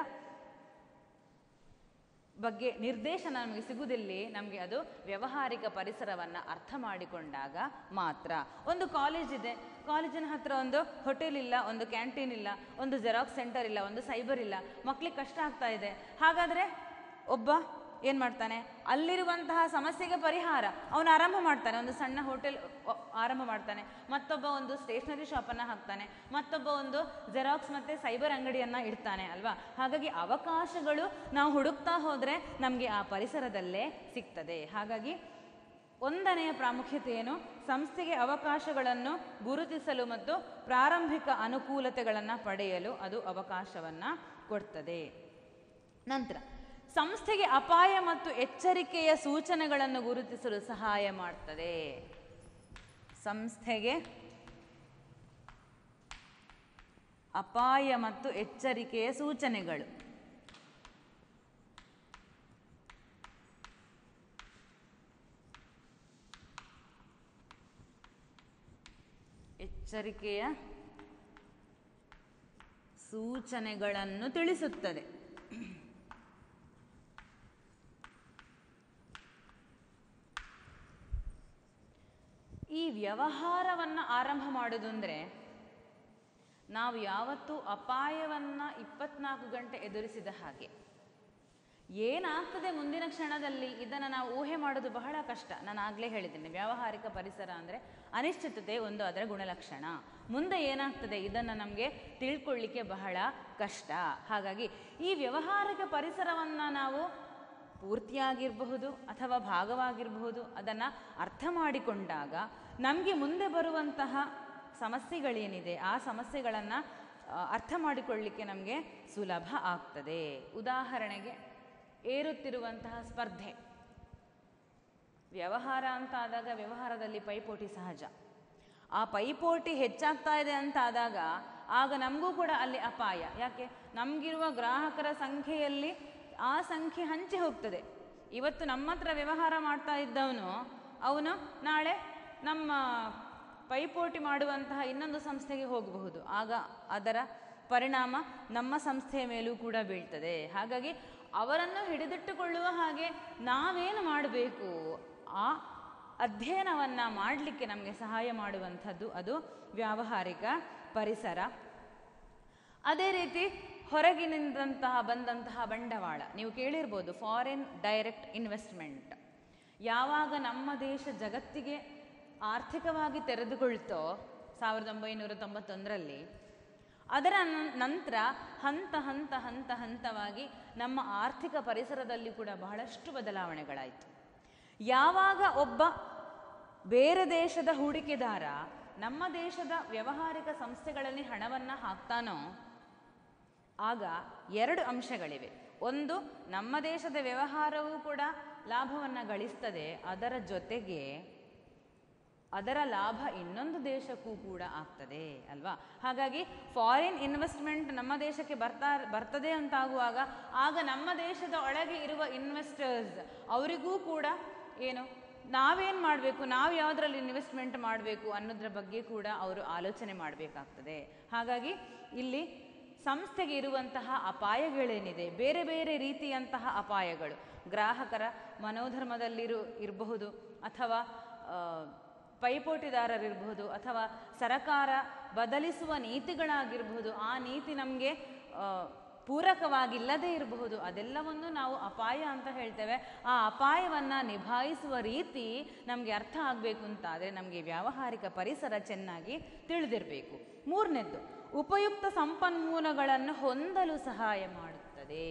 A: ಬಗ್ಗೆ ನಿರ್ದೇಶನ ನಮಗೆ ಸಿಗುವುದಿಲ್ಲಿ ನಮಗೆ ಅದು ವ್ಯಾವಹಾರಿಕ ಪರಿಸರವನ್ನು ಅರ್ಥ ಮಾಡಿಕೊಂಡಾಗ ಮಾತ್ರ ಒಂದು ಕಾಲೇಜ್ ಇದೆ ಕಾಲೇಜಿನ ಹತ್ರ ಒಂದು ಹೋಟೆಲ್ ಇಲ್ಲ ಒಂದು ಕ್ಯಾಂಟೀನ್ ಇಲ್ಲ ಒಂದು ಜೆರಾಕ್ಸ್ ಸೆಂಟರ್ ಇಲ್ಲ ಒಂದು ಸೈಬರ್ ಇಲ್ಲ ಮಕ್ಳಿಗೆ ಕಷ್ಟ ಆಗ್ತಾ ಇದೆ ಹಾಗಾದರೆ ಒಬ್ಬ ಏನು ಮಾಡ್ತಾನೆ ಅಲ್ಲಿರುವಂತಹ ಸಮಸ್ಯೆಗೆ ಪರಿಹಾರ ಅವನು ಆರಂಭ ಮಾಡ್ತಾನೆ ಒಂದು ಸಣ್ಣ ಹೋಟೆಲ್ ಆರಂಭ ಮಾಡ್ತಾನೆ ಮತ್ತೊಬ್ಬ ಒಂದು ಸ್ಟೇಷನರಿ ಶಾಪನ್ನು ಹಾಕ್ತಾನೆ ಮತ್ತೊಬ್ಬ ಒಂದು ಜೆರಾಕ್ಸ್ ಮತ್ತು ಸೈಬರ್ ಅಂಗಡಿಯನ್ನು ಇಡ್ತಾನೆ ಅಲ್ವಾ ಹಾಗಾಗಿ ಅವಕಾಶಗಳು ನಾವು ಹುಡುಕ್ತಾ ಹೋದರೆ ನಮಗೆ ಆ ಪರಿಸರದಲ್ಲೇ ಸಿಗ್ತದೆ ಹಾಗಾಗಿ ಒಂದನೆಯ ಪ್ರಾಮುಖ್ಯತೆ ಏನು ಸಂಸ್ಥೆಗೆ ಅವಕಾಶಗಳನ್ನು ಗುರುತಿಸಲು ಮತ್ತು ಪ್ರಾರಂಭಿಕ ಅನುಕೂಲತೆಗಳನ್ನು ಪಡೆಯಲು ಅದು ಅವಕಾಶವನ್ನು ಕೊಡ್ತದೆ ನಂತರ ಸಂಸ್ಥೆಗೆ ಅಪಾಯ ಮತ್ತು ಎಚ್ಚರಿಕೆಯ ಸೂಚನೆಗಳನ್ನು ಗುರುತಿಸಲು ಸಹಾಯ ಮಾಡ್ತದೆ ಸಂಸ್ಥೆಗೆ ಅಪಾಯ ಮತ್ತು ಎಚ್ಚರಿಕೆಯ ಸೂಚನೆಗಳು ಎಚ್ಚರಿಕೆಯ ಸೂಚನೆಗಳನ್ನು ತಿಳಿಸುತ್ತದೆ ಈ ವ್ಯವಹಾರವನ್ನು ಆರಂಭ ಮಾಡೋದು ಅಂದರೆ ನಾವು ಯಾವತ್ತೂ ಅಪಾಯವನ್ನು ಇಪ್ಪತ್ನಾಲ್ಕು ಗಂಟೆ ಎದುರಿಸಿದ ಹಾಗೆ ಏನಾಗ್ತದೆ ಮುಂದಿನ ಕ್ಷಣದಲ್ಲಿ ಇದನ್ನು ನಾವು ಊಹೆ ಮಾಡೋದು ಬಹಳ ಕಷ್ಟ ನಾನು ಆಗಲೇ ಹೇಳಿದ್ದೇನೆ ವ್ಯಾವಹಾರಿಕ ಪರಿಸರ ಅಂದರೆ ಅನಿಶ್ಚಿತತೆ ಒಂದು ಅದರ ಗುಣಲಕ್ಷಣ ಮುಂದೆ ಏನಾಗ್ತದೆ ಇದನ್ನು ನಮಗೆ ತಿಳ್ಕೊಳ್ಳಿಕ್ಕೆ ಬಹಳ ಕಷ್ಟ ಹಾಗಾಗಿ ಈ ವ್ಯಾವಹಾರಿಕ ಪರಿಸರವನ್ನು ನಾವು ಪೂರ್ತಿಯಾಗಿರಬಹುದು ಅಥವಾ ಭಾಗವಾಗಿರಬಹುದು ಅದನ್ನು ಅರ್ಥ ಮಾಡಿಕೊಂಡಾಗ ನಮಗೆ ಮುಂದೆ ಬರುವಂತಹ ಸಮಸ್ಯೆಗಳೇನಿದೆ ಆ ಸಮಸ್ಯೆಗಳನ್ನು ಅರ್ಥ ಮಾಡಿಕೊಳ್ಳಿಕ್ಕೆ ನಮಗೆ ಸುಲಭ ಆಗ್ತದೆ ಉದಾಹರಣೆಗೆ ಏರುತ್ತಿರುವಂತಹ ಸ್ಪರ್ಧೆ ವ್ಯವಹಾರ ಅಂತ ಆದಾಗ ವ್ಯವಹಾರದಲ್ಲಿ ಪೈಪೋಟಿ ಸಹಜ ಆ ಪೈಪೋಟಿ ಹೆಚ್ಚಾಗ್ತಾ ಇದೆ ಅಂತ ಆದಾಗ ಆಗ ನಮಗೂ ಕೂಡ ಅಲ್ಲಿ ಅಪಾಯ ಯಾಕೆ ನಮಗಿರುವ ಗ್ರಾಹಕರ ಸಂಖ್ಯೆಯಲ್ಲಿ ಆ ಸಂಖ್ಯೆ ಹಂಚಿ ಹೋಗ್ತದೆ ಇವತ್ತು ನಮ್ಮ ಹತ್ರ ವ್ಯವಹಾರ ಮಾಡ್ತಾ ಇದ್ದವನು ಅವನು ನಾಳೆ ನಮ್ಮ ಪೈಪೋಟಿ ಮಾಡುವಂತಹ ಇನ್ನೊಂದು ಸಂಸ್ಥೆಗೆ ಹೋಗಬಹುದು ಆಗ ಅದರ ಪರಿಣಾಮ ನಮ್ಮ ಸಂಸ್ಥೆಯ ಮೇಲೂ ಕೂಡ ಬೀಳ್ತದೆ ಹಾಗಾಗಿ ಅವರನ್ನು ಹಿಡಿದಿಟ್ಟುಕೊಳ್ಳುವ ಹಾಗೆ ನಾವೇನು ಮಾಡಬೇಕು ಆ ಅಧ್ಯಯನವನ್ನು ಮಾಡಲಿಕ್ಕೆ ನಮಗೆ ಸಹಾಯ ಮಾಡುವಂಥದ್ದು ಅದು ವ್ಯಾವಹಾರಿಕ ಪರಿಸರ ಅದೇ ರೀತಿ ಹೊರಗಿನಿಂದಂತಹ ಬಂದಂತಹ ಬಂಡವಾಳ ನೀವು ಕೇಳಿರ್ಬೋದು ಫಾರಿನ್ ಡೈರೆಕ್ಟ್ ಇನ್ವೆಸ್ಟ್ಮೆಂಟ್ ಯಾವಾಗ ನಮ್ಮ ದೇಶ ಜಗತ್ತಿಗೆ ಆರ್ಥಿಕವಾಗಿ ತೆರೆದುಕೊಳ್ತೋ ಸಾವಿರದ ಒಂಬೈನೂರ ತೊಂಬತ್ತೊಂದರಲ್ಲಿ ಅದರ ನಂ- ನಂತರ ಹಂತ ಹಂತ ಹಂತ ಹಂತವಾಗಿ ನಮ್ಮ ಆರ್ಥಿಕ ಪರಿಸರದಲ್ಲಿ ಕೂಡ ಬಹಳಷ್ಟು ಬದಲಾವಣೆಗಳಾಯಿತು ಯಾವಾಗ ಒಬ್ಬ ಬೇರೆ ದೇಶದ ಹೂಡಿಕೆದಾರ ನಮ್ಮ ದೇಶದ ವ್ಯಾವಹಾರಿಕ ಸಂಸ್ಥೆಗಳಲ್ಲಿ ಹಣವನ್ನು ಹಾಕ್ತಾನೋ ಆಗ ಎರಡು ಅಂಶಗಳಿವೆ ಒಂದು ನಮ್ಮ ದೇಶದ ವ್ಯವಹಾರವೂ ಕೂಡ ಲಾಭವನ್ನು ಗಳಿಸ್ತದೆ ಅದರ ಜೊತೆಗೆ ಅದರ ಲಾಭ ಇನ್ನೊಂದು ದೇಶಕ್ಕೂ ಕೂಡ ಆಗ್ತದೆ ಅಲ್ವಾ ಹಾಗಾಗಿ ಫಾರಿನ್ ಇನ್ವೆಸ್ಟ್ಮೆಂಟ್ ನಮ್ಮ ದೇಶಕ್ಕೆ ಬರ್ತಾ ಬರ್ತದೆ ಅಂತಾಗುವಾಗ ಆಗ ನಮ್ಮ ದೇಶದ ಒಳಗೆ ಇರುವ ಇನ್ವೆಸ್ಟರ್ಸ್ ಅವರಿಗೂ ಕೂಡ ಏನು ನಾವೇನು ಮಾಡಬೇಕು ನಾವು ಯಾವುದರಲ್ಲಿ ಇನ್ವೆಸ್ಟ್ಮೆಂಟ್ ಮಾಡಬೇಕು ಅನ್ನೋದ್ರ ಬಗ್ಗೆ ಕೂಡ ಅವರು ಆಲೋಚನೆ ಮಾಡಬೇಕಾಗ್ತದೆ ಹಾಗಾಗಿ ಇಲ್ಲಿ ಸಂಸ್ಥೆಗೆ ಇರುವಂತಹ ಅಪಾಯಗಳೇನಿದೆ ಬೇರೆ ಬೇರೆ ರೀತಿಯಂತಹ ಅಪಾಯಗಳು ಗ್ರಾಹಕರ ಮನೋಧರ್ಮದಲ್ಲಿರು ಇರಬಹುದು ಅಥವಾ ಆ, ಪೈಪೋಟಿದಾರರಿರಬಹುದು ಅಥವಾ ಸರಕಾರ ಬದಲಿಸುವ ನೀತಿಗಳಾಗಿರಬಹುದು ಆ ನೀತಿ ನಮಗೆ ಪೂರಕವಾಗಿಲ್ಲದೇ ಇರಬಹುದು ಅದೆಲ್ಲವನ್ನು ನಾವು ಅಪಾಯ ಅಂತ ಹೇಳ್ತೇವೆ ಆ ಅಪಾಯವನ್ನು ನಿಭಾಯಿಸುವ ರೀತಿ ನಮಗೆ ಅರ್ಥ ಆಗಬೇಕು ಅಂತಾದರೆ ನಮಗೆ ವ್ಯಾವಹಾರಿಕ ಪರಿಸರ ಚೆನ್ನಾಗಿ ತಿಳಿದಿರಬೇಕು ಮೂರನೇದ್ದು ಉಪಯುಕ್ತ ಸಂಪನ್ಮೂಲಗಳನ್ನು ಹೊಂದಲು ಸಹಾಯ ಮಾಡುತ್ತದೆ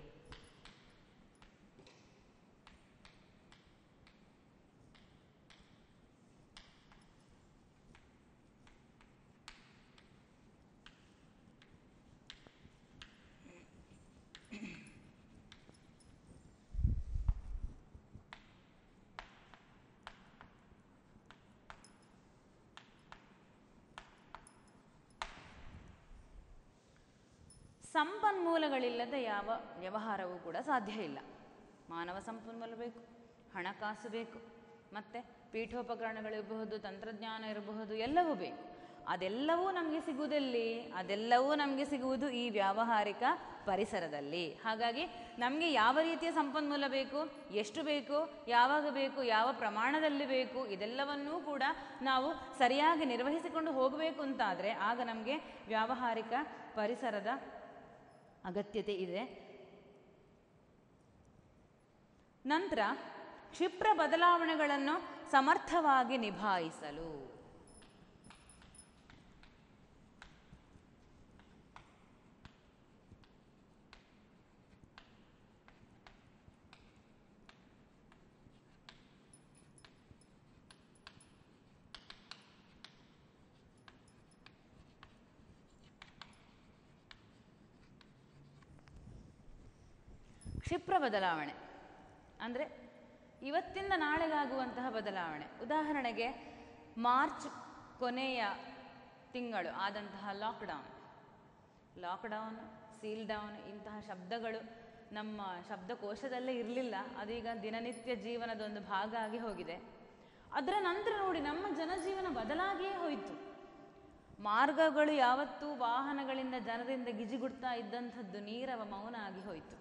A: ಸಂಪನ್ಮೂಲಗಳಿಲ್ಲದೆ ಯಾವ ವ್ಯವಹಾರವೂ ಕೂಡ ಸಾಧ್ಯ ಇಲ್ಲ ಮಾನವ ಸಂಪನ್ಮೂಲ ಬೇಕು ಹಣಕಾಸು ಬೇಕು ಮತ್ತು ಪೀಠೋಪಕರಣಗಳಿರಬಹುದು ತಂತ್ರಜ್ಞಾನ ಇರಬಹುದು ಎಲ್ಲವೂ ಬೇಕು ಅದೆಲ್ಲವೂ ನಮಗೆ ಸಿಗುವುದೆಲ್ಲಿ ಅದೆಲ್ಲವೂ ನಮಗೆ ಸಿಗುವುದು ಈ ವ್ಯಾವಹಾರಿಕ ಪರಿಸರದಲ್ಲಿ ಹಾಗಾಗಿ ನಮಗೆ ಯಾವ ರೀತಿಯ ಸಂಪನ್ಮೂಲ ಬೇಕು ಎಷ್ಟು ಬೇಕು ಯಾವಾಗ ಬೇಕು ಯಾವ ಪ್ರಮಾಣದಲ್ಲಿ ಬೇಕು ಇದೆಲ್ಲವನ್ನೂ ಕೂಡ ನಾವು ಸರಿಯಾಗಿ ನಿರ್ವಹಿಸಿಕೊಂಡು ಹೋಗಬೇಕು ಅಂತಾದರೆ ಆಗ ನಮಗೆ ವ್ಯಾವಹಾರಿಕ ಪರಿಸರದ ಅಗತ್ಯತೆ ಇದೆ ನಂತರ ಕ್ಷಿಪ್ರ ಬದಲಾವಣೆಗಳನ್ನು ಸಮರ್ಥವಾಗಿ ನಿಭಾಯಿಸಲು ಕ್ಷಿಪ್ರ ಬದಲಾವಣೆ ಅಂದರೆ ಇವತ್ತಿಂದ ನಾಳೆಗಾಗುವಂತಹ ಬದಲಾವಣೆ ಉದಾಹರಣೆಗೆ ಮಾರ್ಚ್ ಕೊನೆಯ ತಿಂಗಳು ಆದಂತಹ ಲಾಕ್ಡೌನ್ ಲಾಕ್ಡೌನ್ ಸೀಲ್ ಡೌನ್ ಇಂತಹ ಶಬ್ದಗಳು ನಮ್ಮ ಶಬ್ದಕೋಶದಲ್ಲೇ ಇರಲಿಲ್ಲ ಅದೀಗ ದಿನನಿತ್ಯ ಜೀವನದ ಒಂದು ಭಾಗ ಆಗಿ ಹೋಗಿದೆ ಅದರ ನಂತರ ನೋಡಿ ನಮ್ಮ ಜನಜೀವನ ಬದಲಾಗಿಯೇ ಹೋಯಿತು ಮಾರ್ಗಗಳು ಯಾವತ್ತೂ ವಾಹನಗಳಿಂದ ಜನರಿಂದ ಗಿಜಿಗುಡ್ತಾ ಇದ್ದಂಥದ್ದು ನೀರವ ಮೌನ ಆಗಿ ಹೋಯಿತು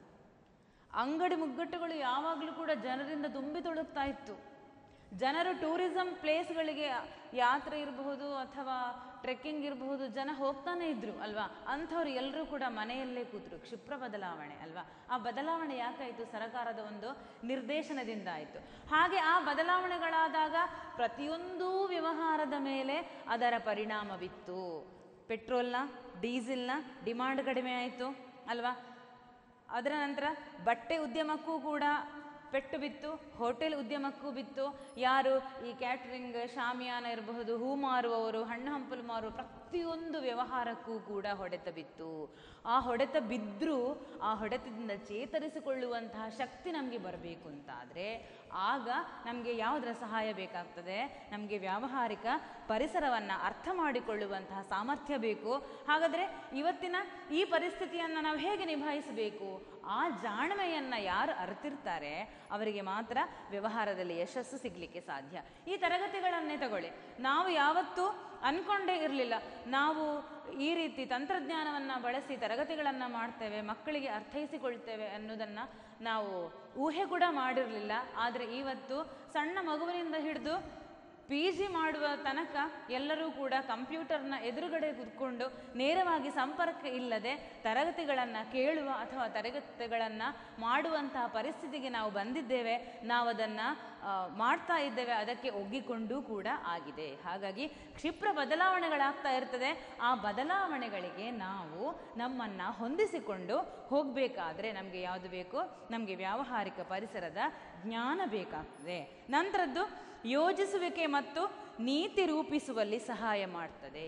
A: ಅಂಗಡಿ ಮುಗ್ಗಟ್ಟುಗಳು ಯಾವಾಗಲೂ ಕೂಡ ಜನರಿಂದ ತುಂಬಿ ತುಳುಕ್ತಾ ಇತ್ತು ಜನರು ಟೂರಿಸಂ ಪ್ಲೇಸ್ಗಳಿಗೆ ಯಾತ್ರೆ ಇರಬಹುದು ಅಥವಾ ಟ್ರೆಕ್ಕಿಂಗ್ ಇರಬಹುದು ಜನ ಹೋಗ್ತಾನೆ ಇದ್ರು ಅಲ್ವಾ ಅಂಥವ್ರು ಎಲ್ಲರೂ ಕೂಡ ಮನೆಯಲ್ಲೇ ಕೂತರು ಕ್ಷಿಪ್ರ ಬದಲಾವಣೆ ಅಲ್ವಾ ಆ ಬದಲಾವಣೆ ಯಾಕಾಯಿತು ಸರಕಾರದ ಒಂದು ನಿರ್ದೇಶನದಿಂದ ಆಯಿತು ಹಾಗೆ ಆ ಬದಲಾವಣೆಗಳಾದಾಗ ಪ್ರತಿಯೊಂದು ವ್ಯವಹಾರದ ಮೇಲೆ ಅದರ ಪರಿಣಾಮವಿತ್ತು ಪೆಟ್ರೋಲ್ನ ಡೀಸೆಲ್ನ ಡಿಮಾಂಡ್ ಕಡಿಮೆ ಆಯಿತು ಅಲ್ವಾ ಅದರ ನಂತರ ಬಟ್ಟೆ ಉದ್ಯಮಕ್ಕೂ ಕೂಡ ಪೆಟ್ಟು ಬಿತ್ತು ಹೋಟೆಲ್ ಉದ್ಯಮಕ್ಕೂ ಬಿತ್ತು ಯಾರು ಈ ಕ್ಯಾಟ್ರಿಂಗ್ ಶಾಮಿಯಾನ ಇರಬಹುದು ಹೂ ಮಾರುವವರು ಹಣ್ಣು ಹಂಪಲು ಮಾರುವ ಪ್ರತಿಯೊಂದು ವ್ಯವಹಾರಕ್ಕೂ ಕೂಡ ಹೊಡೆತ ಬಿತ್ತು ಆ ಹೊಡೆತ ಬಿದ್ದರೂ ಆ ಹೊಡೆತದಿಂದ ಚೇತರಿಸಿಕೊಳ್ಳುವಂತಹ ಶಕ್ತಿ ನಮಗೆ ಬರಬೇಕು ಅಂತಾದರೆ ಆಗ ನಮಗೆ ಯಾವುದರ ಸಹಾಯ ಬೇಕಾಗ್ತದೆ ನಮಗೆ ವ್ಯಾವಹಾರಿಕ ಪರಿಸರವನ್ನು ಅರ್ಥ ಮಾಡಿಕೊಳ್ಳುವಂತಹ ಸಾಮರ್ಥ್ಯ ಬೇಕು ಹಾಗಾದರೆ ಇವತ್ತಿನ ಈ ಪರಿಸ್ಥಿತಿಯನ್ನು ನಾವು ಹೇಗೆ ನಿಭಾಯಿಸಬೇಕು ಆ ಜಾಣ್ಮೆಯನ್ನು ಯಾರು ಅರಿತಿರ್ತಾರೆ ಅವರಿಗೆ ಮಾತ್ರ ವ್ಯವಹಾರದಲ್ಲಿ ಯಶಸ್ಸು ಸಿಗಲಿಕ್ಕೆ ಸಾಧ್ಯ ಈ ತರಗತಿಗಳನ್ನೇ ತಗೊಳ್ಳಿ ನಾವು ಯಾವತ್ತೂ ಅನ್ಕೊಂಡೇ ಇರಲಿಲ್ಲ ನಾವು ಈ ರೀತಿ ತಂತ್ರಜ್ಞಾನವನ್ನು ಬಳಸಿ ತರಗತಿಗಳನ್ನು ಮಾಡ್ತೇವೆ ಮಕ್ಕಳಿಗೆ ಅರ್ಥೈಸಿಕೊಳ್ತೇವೆ ಅನ್ನೋದನ್ನು ನಾವು ಊಹೆ ಕೂಡ ಮಾಡಿರಲಿಲ್ಲ ಆದರೆ ಇವತ್ತು ಸಣ್ಣ ಮಗುವಿನಿಂದ ಹಿಡಿದು ಪಿ ಜಿ ಮಾಡುವ ತನಕ ಎಲ್ಲರೂ ಕೂಡ ಕಂಪ್ಯೂಟರ್ನ ಎದುರುಗಡೆ ಕೂತ್ಕೊಂಡು ನೇರವಾಗಿ ಸಂಪರ್ಕ ಇಲ್ಲದೆ ತರಗತಿಗಳನ್ನು ಕೇಳುವ ಅಥವಾ ತರಗತಿಗಳನ್ನು ಮಾಡುವಂತಹ ಪರಿಸ್ಥಿತಿಗೆ ನಾವು ಬಂದಿದ್ದೇವೆ ನಾವು ಅದನ್ನು ಮಾಡ್ತಾ ಇದ್ದೇವೆ ಅದಕ್ಕೆ ಒಗ್ಗಿಕೊಂಡು ಕೂಡ ಆಗಿದೆ ಹಾಗಾಗಿ ಕ್ಷಿಪ್ರ ಬದಲಾವಣೆಗಳಾಗ್ತಾ ಇರ್ತದೆ ಆ ಬದಲಾವಣೆಗಳಿಗೆ ನಾವು ನಮ್ಮನ್ನು ಹೊಂದಿಸಿಕೊಂಡು ಹೋಗಬೇಕಾದ್ರೆ ನಮಗೆ ಯಾವುದು ಬೇಕು ನಮಗೆ ವ್ಯಾವಹಾರಿಕ ಪರಿಸರದ ಜ್ಞಾನ ಬೇಕಾಗ್ತದೆ ನಂತರದ್ದು ಯೋಜಿಸುವಿಕೆ ಮತ್ತು ನೀತಿ ರೂಪಿಸುವಲ್ಲಿ ಸಹಾಯ ಮಾಡ್ತದೆ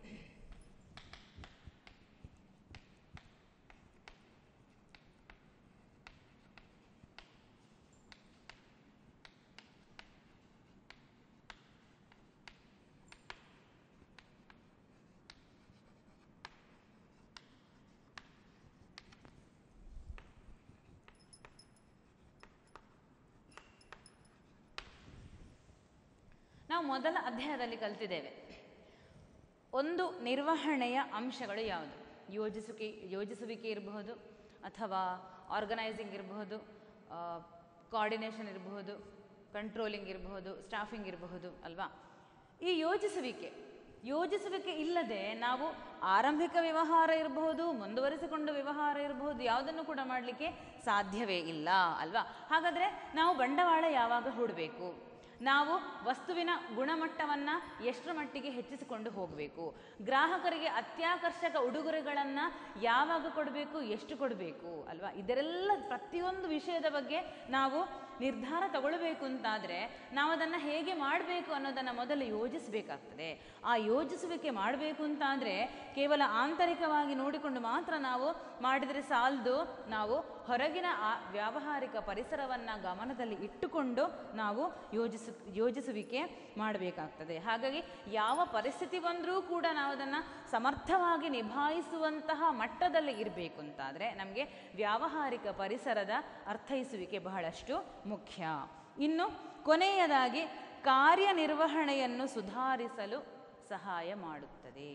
A: ನಾವು ಮೊದಲ ಅಧ್ಯಾಯದಲ್ಲಿ ಕಲ್ತಿದ್ದೇವೆ ಒಂದು ನಿರ್ವಹಣೆಯ ಅಂಶಗಳು ಯಾವುದು ಯೋಜಿಸುವಿಕೆ ಯೋಜಿಸುವಿಕೆ ಇರಬಹುದು ಅಥವಾ ಆರ್ಗನೈಸಿಂಗ್ ಇರಬಹುದು ಕೋಆರ್ಡಿನೇಷನ್ ಇರಬಹುದು ಕಂಟ್ರೋಲಿಂಗ್ ಇರಬಹುದು ಸ್ಟಾಫಿಂಗ್ ಇರಬಹುದು ಅಲ್ವಾ ಈ ಯೋಜಿಸುವಿಕೆ ಯೋಜಿಸುವಿಕೆ ಇಲ್ಲದೆ ನಾವು ಆರಂಭಿಕ ವ್ಯವಹಾರ ಇರಬಹುದು ಮುಂದುವರಿಸಿಕೊಂಡ ವ್ಯವಹಾರ ಇರಬಹುದು ಯಾವುದನ್ನು ಕೂಡ ಮಾಡಲಿಕ್ಕೆ ಸಾಧ್ಯವೇ ಇಲ್ಲ ಅಲ್ವಾ ಹಾಗಾದರೆ ನಾವು ಬಂಡವಾಳ ಯಾವಾಗ ಹೂಡಬೇಕು ನಾವು ವಸ್ತುವಿನ ಗುಣಮಟ್ಟವನ್ನು ಎಷ್ಟರ ಮಟ್ಟಿಗೆ ಹೆಚ್ಚಿಸಿಕೊಂಡು ಹೋಗಬೇಕು ಗ್ರಾಹಕರಿಗೆ ಅತ್ಯಾಕರ್ಷಕ ಉಡುಗೊರೆಗಳನ್ನು ಯಾವಾಗ ಕೊಡಬೇಕು ಎಷ್ಟು ಕೊಡಬೇಕು ಅಲ್ವಾ ಇದರೆಲ್ಲ ಪ್ರತಿಯೊಂದು ವಿಷಯದ ಬಗ್ಗೆ ನಾವು ನಿರ್ಧಾರ ತಗೊಳ್ಬೇಕು ಅಂತಾದರೆ ನಾವು ಅದನ್ನು ಹೇಗೆ ಮಾಡಬೇಕು ಅನ್ನೋದನ್ನು ಮೊದಲು ಯೋಜಿಸಬೇಕಾಗ್ತದೆ ಆ ಯೋಜಿಸುವಿಕೆ ಮಾಡಬೇಕು ಅಂತಾದರೆ ಕೇವಲ ಆಂತರಿಕವಾಗಿ ನೋಡಿಕೊಂಡು ಮಾತ್ರ ನಾವು ಮಾಡಿದರೆ ಸಾಲದು ನಾವು ಹೊರಗಿನ ಆ ವ್ಯಾವಹಾರಿಕ ಪರಿಸರವನ್ನು ಗಮನದಲ್ಲಿ ಇಟ್ಟುಕೊಂಡು ನಾವು ಯೋಜಿಸು ಯೋಜಿಸುವಿಕೆ ಮಾಡಬೇಕಾಗ್ತದೆ ಹಾಗಾಗಿ ಯಾವ ಪರಿಸ್ಥಿತಿ ಬಂದರೂ ಕೂಡ ನಾವು ಅದನ್ನು ಸಮರ್ಥವಾಗಿ ನಿಭಾಯಿಸುವಂತಹ ಮಟ್ಟದಲ್ಲಿ ಇರಬೇಕು ಅಂತಾದರೆ ನಮಗೆ ವ್ಯಾವಹಾರಿಕ ಪರಿಸರದ ಅರ್ಥೈಸುವಿಕೆ ಬಹಳಷ್ಟು ಮುಖ್ಯ ಇನ್ನು ಕೊನೆಯದಾಗಿ ಕಾರ್ಯನಿರ್ವಹಣೆಯನ್ನು ಸುಧಾರಿಸಲು ಸಹಾಯ ಮಾಡುತ್ತದೆ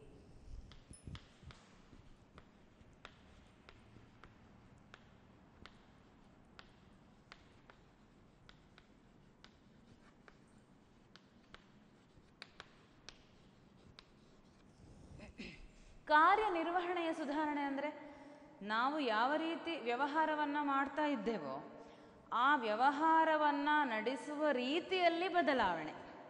A: ಕಾರ್ಯನಿರ್ವಹಣೆಯ ಸುಧಾರಣೆ ಅಂದರೆ ನಾವು ಯಾವ ರೀತಿ ವ್ಯವಹಾರವನ್ನು ಮಾಡ್ತಾ ಇದ್ದೇವೋ ಆ ವ್ಯವಹಾರವನ್ನು ನಡೆಸುವ ರೀತಿಯಲ್ಲಿ ಬದಲಾವಣೆ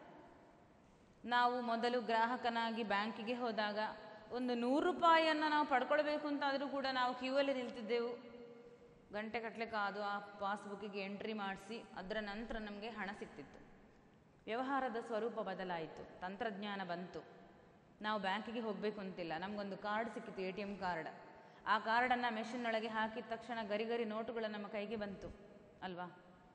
A: ನಾವು ಮೊದಲು ಗ್ರಾಹಕನಾಗಿ ಬ್ಯಾಂಕಿಗೆ ಹೋದಾಗ ಒಂದು ನೂರು ರೂಪಾಯಿಯನ್ನು ನಾವು ಪಡ್ಕೊಳ್ಬೇಕು ಅಂತಾದರೂ ಕೂಡ ನಾವು ಕ್ಯೂ ಅಲ್ಲಿ ನಿಲ್ತಿದ್ದೆವು ಗಂಟೆ ಕಟ್ಟಲೆ ಕಾದು ಆ ಪಾಸ್ಬುಕ್ಕಿಗೆ ಎಂಟ್ರಿ ಮಾಡಿಸಿ ಅದರ ನಂತರ ನಮಗೆ ಹಣ ಸಿಗ್ತಿತ್ತು ವ್ಯವಹಾರದ ಸ್ವರೂಪ ಬದಲಾಯಿತು ತಂತ್ರಜ್ಞಾನ ಬಂತು ನಾವು ಬ್ಯಾಂಕಿಗೆ ಹೋಗಬೇಕು ಅಂತಿಲ್ಲ ನಮಗೊಂದು ಕಾರ್ಡ್ ಸಿಕ್ಕಿತ್ತು ಎ ಟಿ ಎಮ್ ಕಾರ್ಡ್ ಆ ಕಾರ್ಡನ್ನು ಮೆಷಿನ್ನೊಳಗೆ ಹಾಕಿದ ತಕ್ಷಣ ಗರಿ ಗರಿ ನೋಟುಗಳು ನಮ್ಮ ಕೈಗೆ ಬಂತು ಅಲ್ವಾ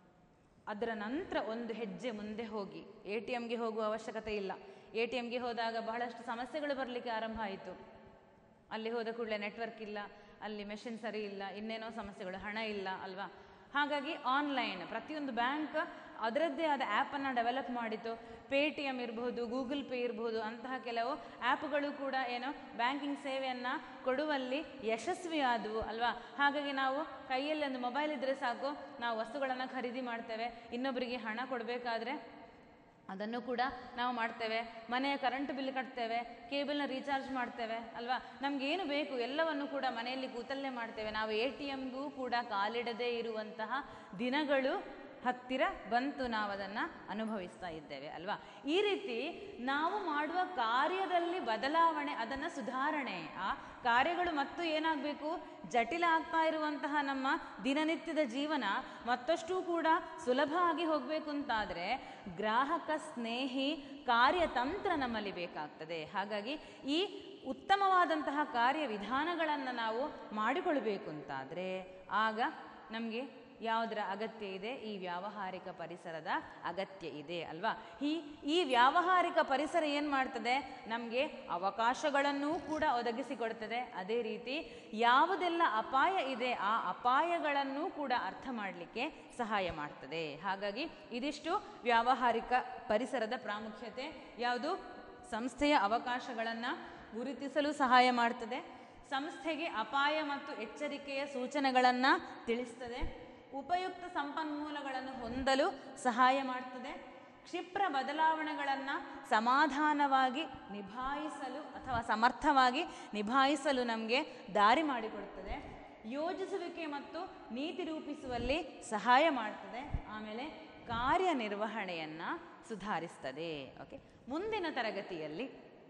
A: ಅದರ ನಂತರ ಒಂದು ಹೆಜ್ಜೆ ಮುಂದೆ ಹೋಗಿ ಎ ಟಿ ಎಮ್ಗೆ ಹೋಗುವ ಅವಶ್ಯಕತೆ ಇಲ್ಲ ಎ ಟಿ ಎಮ್ಗೆ ಹೋದಾಗ ಬಹಳಷ್ಟು ಸಮಸ್ಯೆಗಳು ಬರಲಿಕ್ಕೆ ಆರಂಭ ಆಯಿತು ಅಲ್ಲಿ ಹೋದ ಕೂಡಲೇ ನೆಟ್ವರ್ಕ್ ಇಲ್ಲ ಅಲ್ಲಿ ಮೆಷಿನ್ ಸರಿ ಇಲ್ಲ ಇನ್ನೇನೋ ಸಮಸ್ಯೆಗಳು ಹಣ ಇಲ್ಲ ಅಲ್ವಾ ಹಾಗಾಗಿ ಆನ್ಲೈನ್ ಪ್ರತಿಯೊಂದು ಬ್ಯಾಂಕ್ ಅದರದ್ದೇ ಆದ ಆ್ಯಪನ್ನು ಡೆವಲಪ್ ಮಾಡಿತು ಪೇ ಟಿ ಎಮ್ ಇರ್ಬೋದು ಗೂಗಲ್ ಪೇ ಇರ್ಬೋದು ಅಂತಹ ಕೆಲವು ಆ್ಯಪ್ಗಳು ಕೂಡ ಏನೋ ಬ್ಯಾಂಕಿಂಗ್ ಸೇವೆಯನ್ನು ಕೊಡುವಲ್ಲಿ ಯಶಸ್ವಿಯಾದವು ಅಲ್ವಾ ಹಾಗಾಗಿ ನಾವು ಕೈಯಲ್ಲಿ ಒಂದು ಮೊಬೈಲ್ ಇದ್ದರೆ ಸಾಕು ನಾವು ವಸ್ತುಗಳನ್ನು ಖರೀದಿ ಮಾಡ್ತೇವೆ ಇನ್ನೊಬ್ಬರಿಗೆ ಹಣ ಕೊಡಬೇಕಾದ್ರೆ ಅದನ್ನು ಕೂಡ ನಾವು ಮಾಡ್ತೇವೆ ಮನೆಯ ಕರೆಂಟ್ ಬಿಲ್ ಕಟ್ತೇವೆ ಕೇಬಲ್ನ ರೀಚಾರ್ಜ್ ಮಾಡ್ತೇವೆ ಅಲ್ವಾ ನಮಗೇನು ಬೇಕು ಎಲ್ಲವನ್ನು ಕೂಡ ಮನೆಯಲ್ಲಿ ಕೂತಲ್ಲೇ ಮಾಡ್ತೇವೆ ನಾವು ಎ ಟಿ ಎಮ್ಗೂ ಕೂಡ ಕಾಲಿಡದೇ ಇರುವಂತಹ ದಿನಗಳು ಹತ್ತಿರ ಬಂತು ನಾವು ಅದನ್ನು ಅನುಭವಿಸ್ತಾ ಇದ್ದೇವೆ ಅಲ್ವಾ ಈ ರೀತಿ ನಾವು ಮಾಡುವ ಕಾರ್ಯದಲ್ಲಿ ಬದಲಾವಣೆ ಅದನ್ನು ಸುಧಾರಣೆ ಆ ಕಾರ್ಯಗಳು ಮತ್ತು ಏನಾಗಬೇಕು ಜಟಿಲ ಆಗ್ತಾ ಇರುವಂತಹ ನಮ್ಮ ದಿನನಿತ್ಯದ ಜೀವನ ಮತ್ತಷ್ಟು ಕೂಡ ಸುಲಭ ಆಗಿ ಹೋಗಬೇಕು ಅಂತಾದರೆ ಗ್ರಾಹಕ ಸ್ನೇಹಿ ಕಾರ್ಯತಂತ್ರ ನಮ್ಮಲ್ಲಿ ಬೇಕಾಗ್ತದೆ ಹಾಗಾಗಿ ಈ ಉತ್ತಮವಾದಂತಹ ಕಾರ್ಯವಿಧಾನಗಳನ್ನು ನಾವು ಮಾಡಿಕೊಳ್ಬೇಕು ಅಂತಾದರೆ ಆಗ ನಮಗೆ ಯಾವುದರ ಅಗತ್ಯ ಇದೆ ಈ ವ್ಯಾವಹಾರಿಕ ಪರಿಸರದ ಅಗತ್ಯ ಇದೆ ಅಲ್ವಾ ಈ ಈ ವ್ಯಾವಹಾರಿಕ ಪರಿಸರ ಏನು ಮಾಡ್ತದೆ ನಮಗೆ ಅವಕಾಶಗಳನ್ನೂ ಕೂಡ ಒದಗಿಸಿಕೊಡ್ತದೆ ಅದೇ ರೀತಿ ಯಾವುದೆಲ್ಲ ಅಪಾಯ ಇದೆ ಆ ಅಪಾಯಗಳನ್ನೂ ಕೂಡ ಅರ್ಥ ಮಾಡಲಿಕ್ಕೆ ಸಹಾಯ ಮಾಡ್ತದೆ ಹಾಗಾಗಿ ಇದಿಷ್ಟು ವ್ಯಾವಹಾರಿಕ ಪರಿಸರದ ಪ್ರಾಮುಖ್ಯತೆ ಯಾವುದು ಸಂಸ್ಥೆಯ ಅವಕಾಶಗಳನ್ನು ಗುರುತಿಸಲು ಸಹಾಯ ಮಾಡ್ತದೆ ಸಂಸ್ಥೆಗೆ ಅಪಾಯ ಮತ್ತು ಎಚ್ಚರಿಕೆಯ ಸೂಚನೆಗಳನ್ನು ತಿಳಿಸ್ತದೆ ಉಪಯುಕ್ತ ಸಂಪನ್ಮೂಲಗಳನ್ನು ಹೊಂದಲು ಸಹಾಯ ಮಾಡ್ತದೆ ಕ್ಷಿಪ್ರ ಬದಲಾವಣೆಗಳನ್ನು ಸಮಾಧಾನವಾಗಿ ನಿಭಾಯಿಸಲು ಅಥವಾ ಸಮರ್ಥವಾಗಿ ನಿಭಾಯಿಸಲು ನಮಗೆ ದಾರಿ ಮಾಡಿಕೊಡ್ತದೆ ಯೋಜಿಸುವಿಕೆ ಮತ್ತು ನೀತಿ ರೂಪಿಸುವಲ್ಲಿ ಸಹಾಯ ಮಾಡ್ತದೆ ಆಮೇಲೆ ಕಾರ್ಯನಿರ್ವಹಣೆಯನ್ನು ಸುಧಾರಿಸ್ತದೆ ಓಕೆ ಮುಂದಿನ ತರಗತಿಯಲ್ಲಿ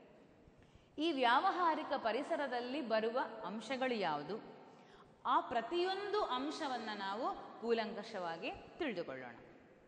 A: ಈ ವ್ಯಾವಹಾರಿಕ ಪರಿಸರದಲ್ಲಿ ಬರುವ ಅಂಶಗಳು ಯಾವುದು ಆ ಪ್ರತಿಯೊಂದು ಅಂಶವನ್ನು ನಾವು ಕೂಲಂಕಷವಾಗಿ ತಿಳಿದುಕೊಳ್ಳೋಣ